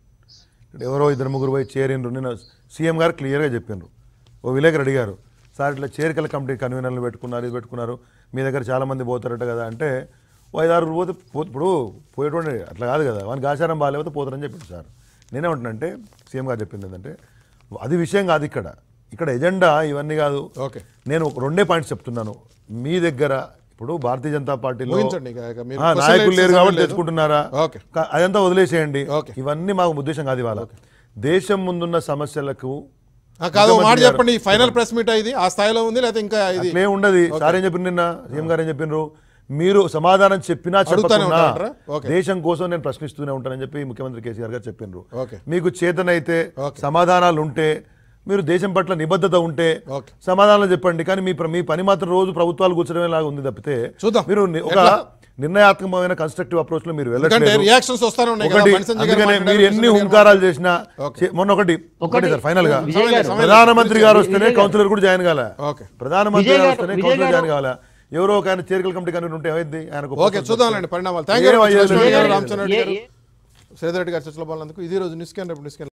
ఇక్కడ ఎవరో ఇద్దరు ముగ్గురు పోయి చేరిండ్రు నేను సీఎం గారు క్లియర్గా చెప్పిండ్రు ఓ విలేకరు అడిగారు సార్ ఇట్లా చేరికల కమిటీ కన్వీనర్లు పెట్టుకున్నారు ఇది పెట్టుకున్నారు మీ దగ్గర చాలా మంది పోతారట కదా అంటే ఓ ఐదారు పోతే పో- ఇప్పుడు పోయేటువంటి అట్లా కాదు కదా వానికి ఆచారం బాగాలేకపోతే పోతారని చెప్పిండు సార్ నేనేమంటున్నానంటే సీఎం గారు చెప్పింది ఏంటంటే అది విషయం కాదు ఇక్కడ ఇక్కడ ఎజెండా ఇవన్నీ కాదు ఓకే నేను ఒక రెండే పాయింట్స్ చెప్తున్నాను మీ దగ్గర ఇప్పుడు భారతీయ జనతా పార్టీలో ఊహించండి ఇక- ఇక మీరు ఆ, question నాయకులు లేరు లేదు, కాబట్టి లేదు. తెచ్చుకుంటున్నారా ఓకే. క- అదంతా వదిలేసేయండి ఓకే. ఇవన్నీ మాకు ఉద్దేశం కాదు ఇవాళ దేశం ముందున్న సమస్యలకు ఆ, కాదు ఒక మాట ముఖ్యమంత్రి చెప్పండి ఈ ఫైనల్ ప్రెస్ మీట్ ఇది ఆ స్థాయిలో ఉంది లేకపోతే ఇంకా ఇది అట్లే ఉండదు సార్ ఏం చెప్పిన నిన్న సీఎం గారు ఏం చెప్పినారు మీరు సమాధానం చెప్పినా అడుగుతానే చెప్పకున్నా ఉంటారంటారా? ఓకే. దేశం కోసం నేను ప్రశ్నిస్తూనే ఉంటానని చెప్పి ముఖ్యమంత్రి కేసీఆర్ గారు చెప్పిండ్రు ఓకే. మీకు చేతనైతే ఓకే. సమాధానాలు ఉంటే మీరు దేశం పట్ల నిబద్ధత ఉంటే ఓకే. సమాధానాలు చెప్పండి కానీ మీ ప్ర- మీ పని మాత్రం రోజు ప్రభుత్వాలు కూర్చోడమే లాగా ఉంది తప్పితే చూద్దాం. మీరు ని- ఒక ఎట్లా? నిర్ణయాత్మకమైన కన్స్ట్రక్టివ్ అప్రోచ్ లో మీరు ఎందుకంటే వెళ్ళట్లేదు రియాక్షన్స్ వస్తానే ఉన్నాయి కదా ఒకటి మణి సంజయ్ గారు అందుకనే మాట్లాడారు, మీరు ఎన్ని కృష్ణ గారు హుంకారాలు చేసినా ఓకే. చే- మొన్న ఒకటి ఒకటి ఒకటి. సార్ ఫైనల్ గా విజయ్ గారు. ప్రధానమంత్రి గారు వస్తేనే విజయ్ గారు. కౌన్సిలర్ కూడా జాయిన్ కాలే ఓకే. ప్రధానమంత్రి విజయ్ గారు గారు, వస్తేనే విజయ్ కౌన్సిలర్ గారు. జాయిన్ కావాలా ఎవరో ఒక ఆయన చేరికల కమిటీ కన్వీనర్ ఉంటే ఏమైంది ఆయనకు ఓకే చూద్దాంలేండి పరిణామాలు థ్యాంక్ యూ ఏం అయ్యేది రామచంద్ర రెడ్డి గారు లేదు. రామచంద్ర రెడ్డి గారు ఏ- ఏ- శ్రీధర్ రెడ్డి గారు చర్చలో పాల్గొన్నందుకు ఇది రోజు న్యూస్ క్యాన్ రేపు న్యూస్ క్యాన్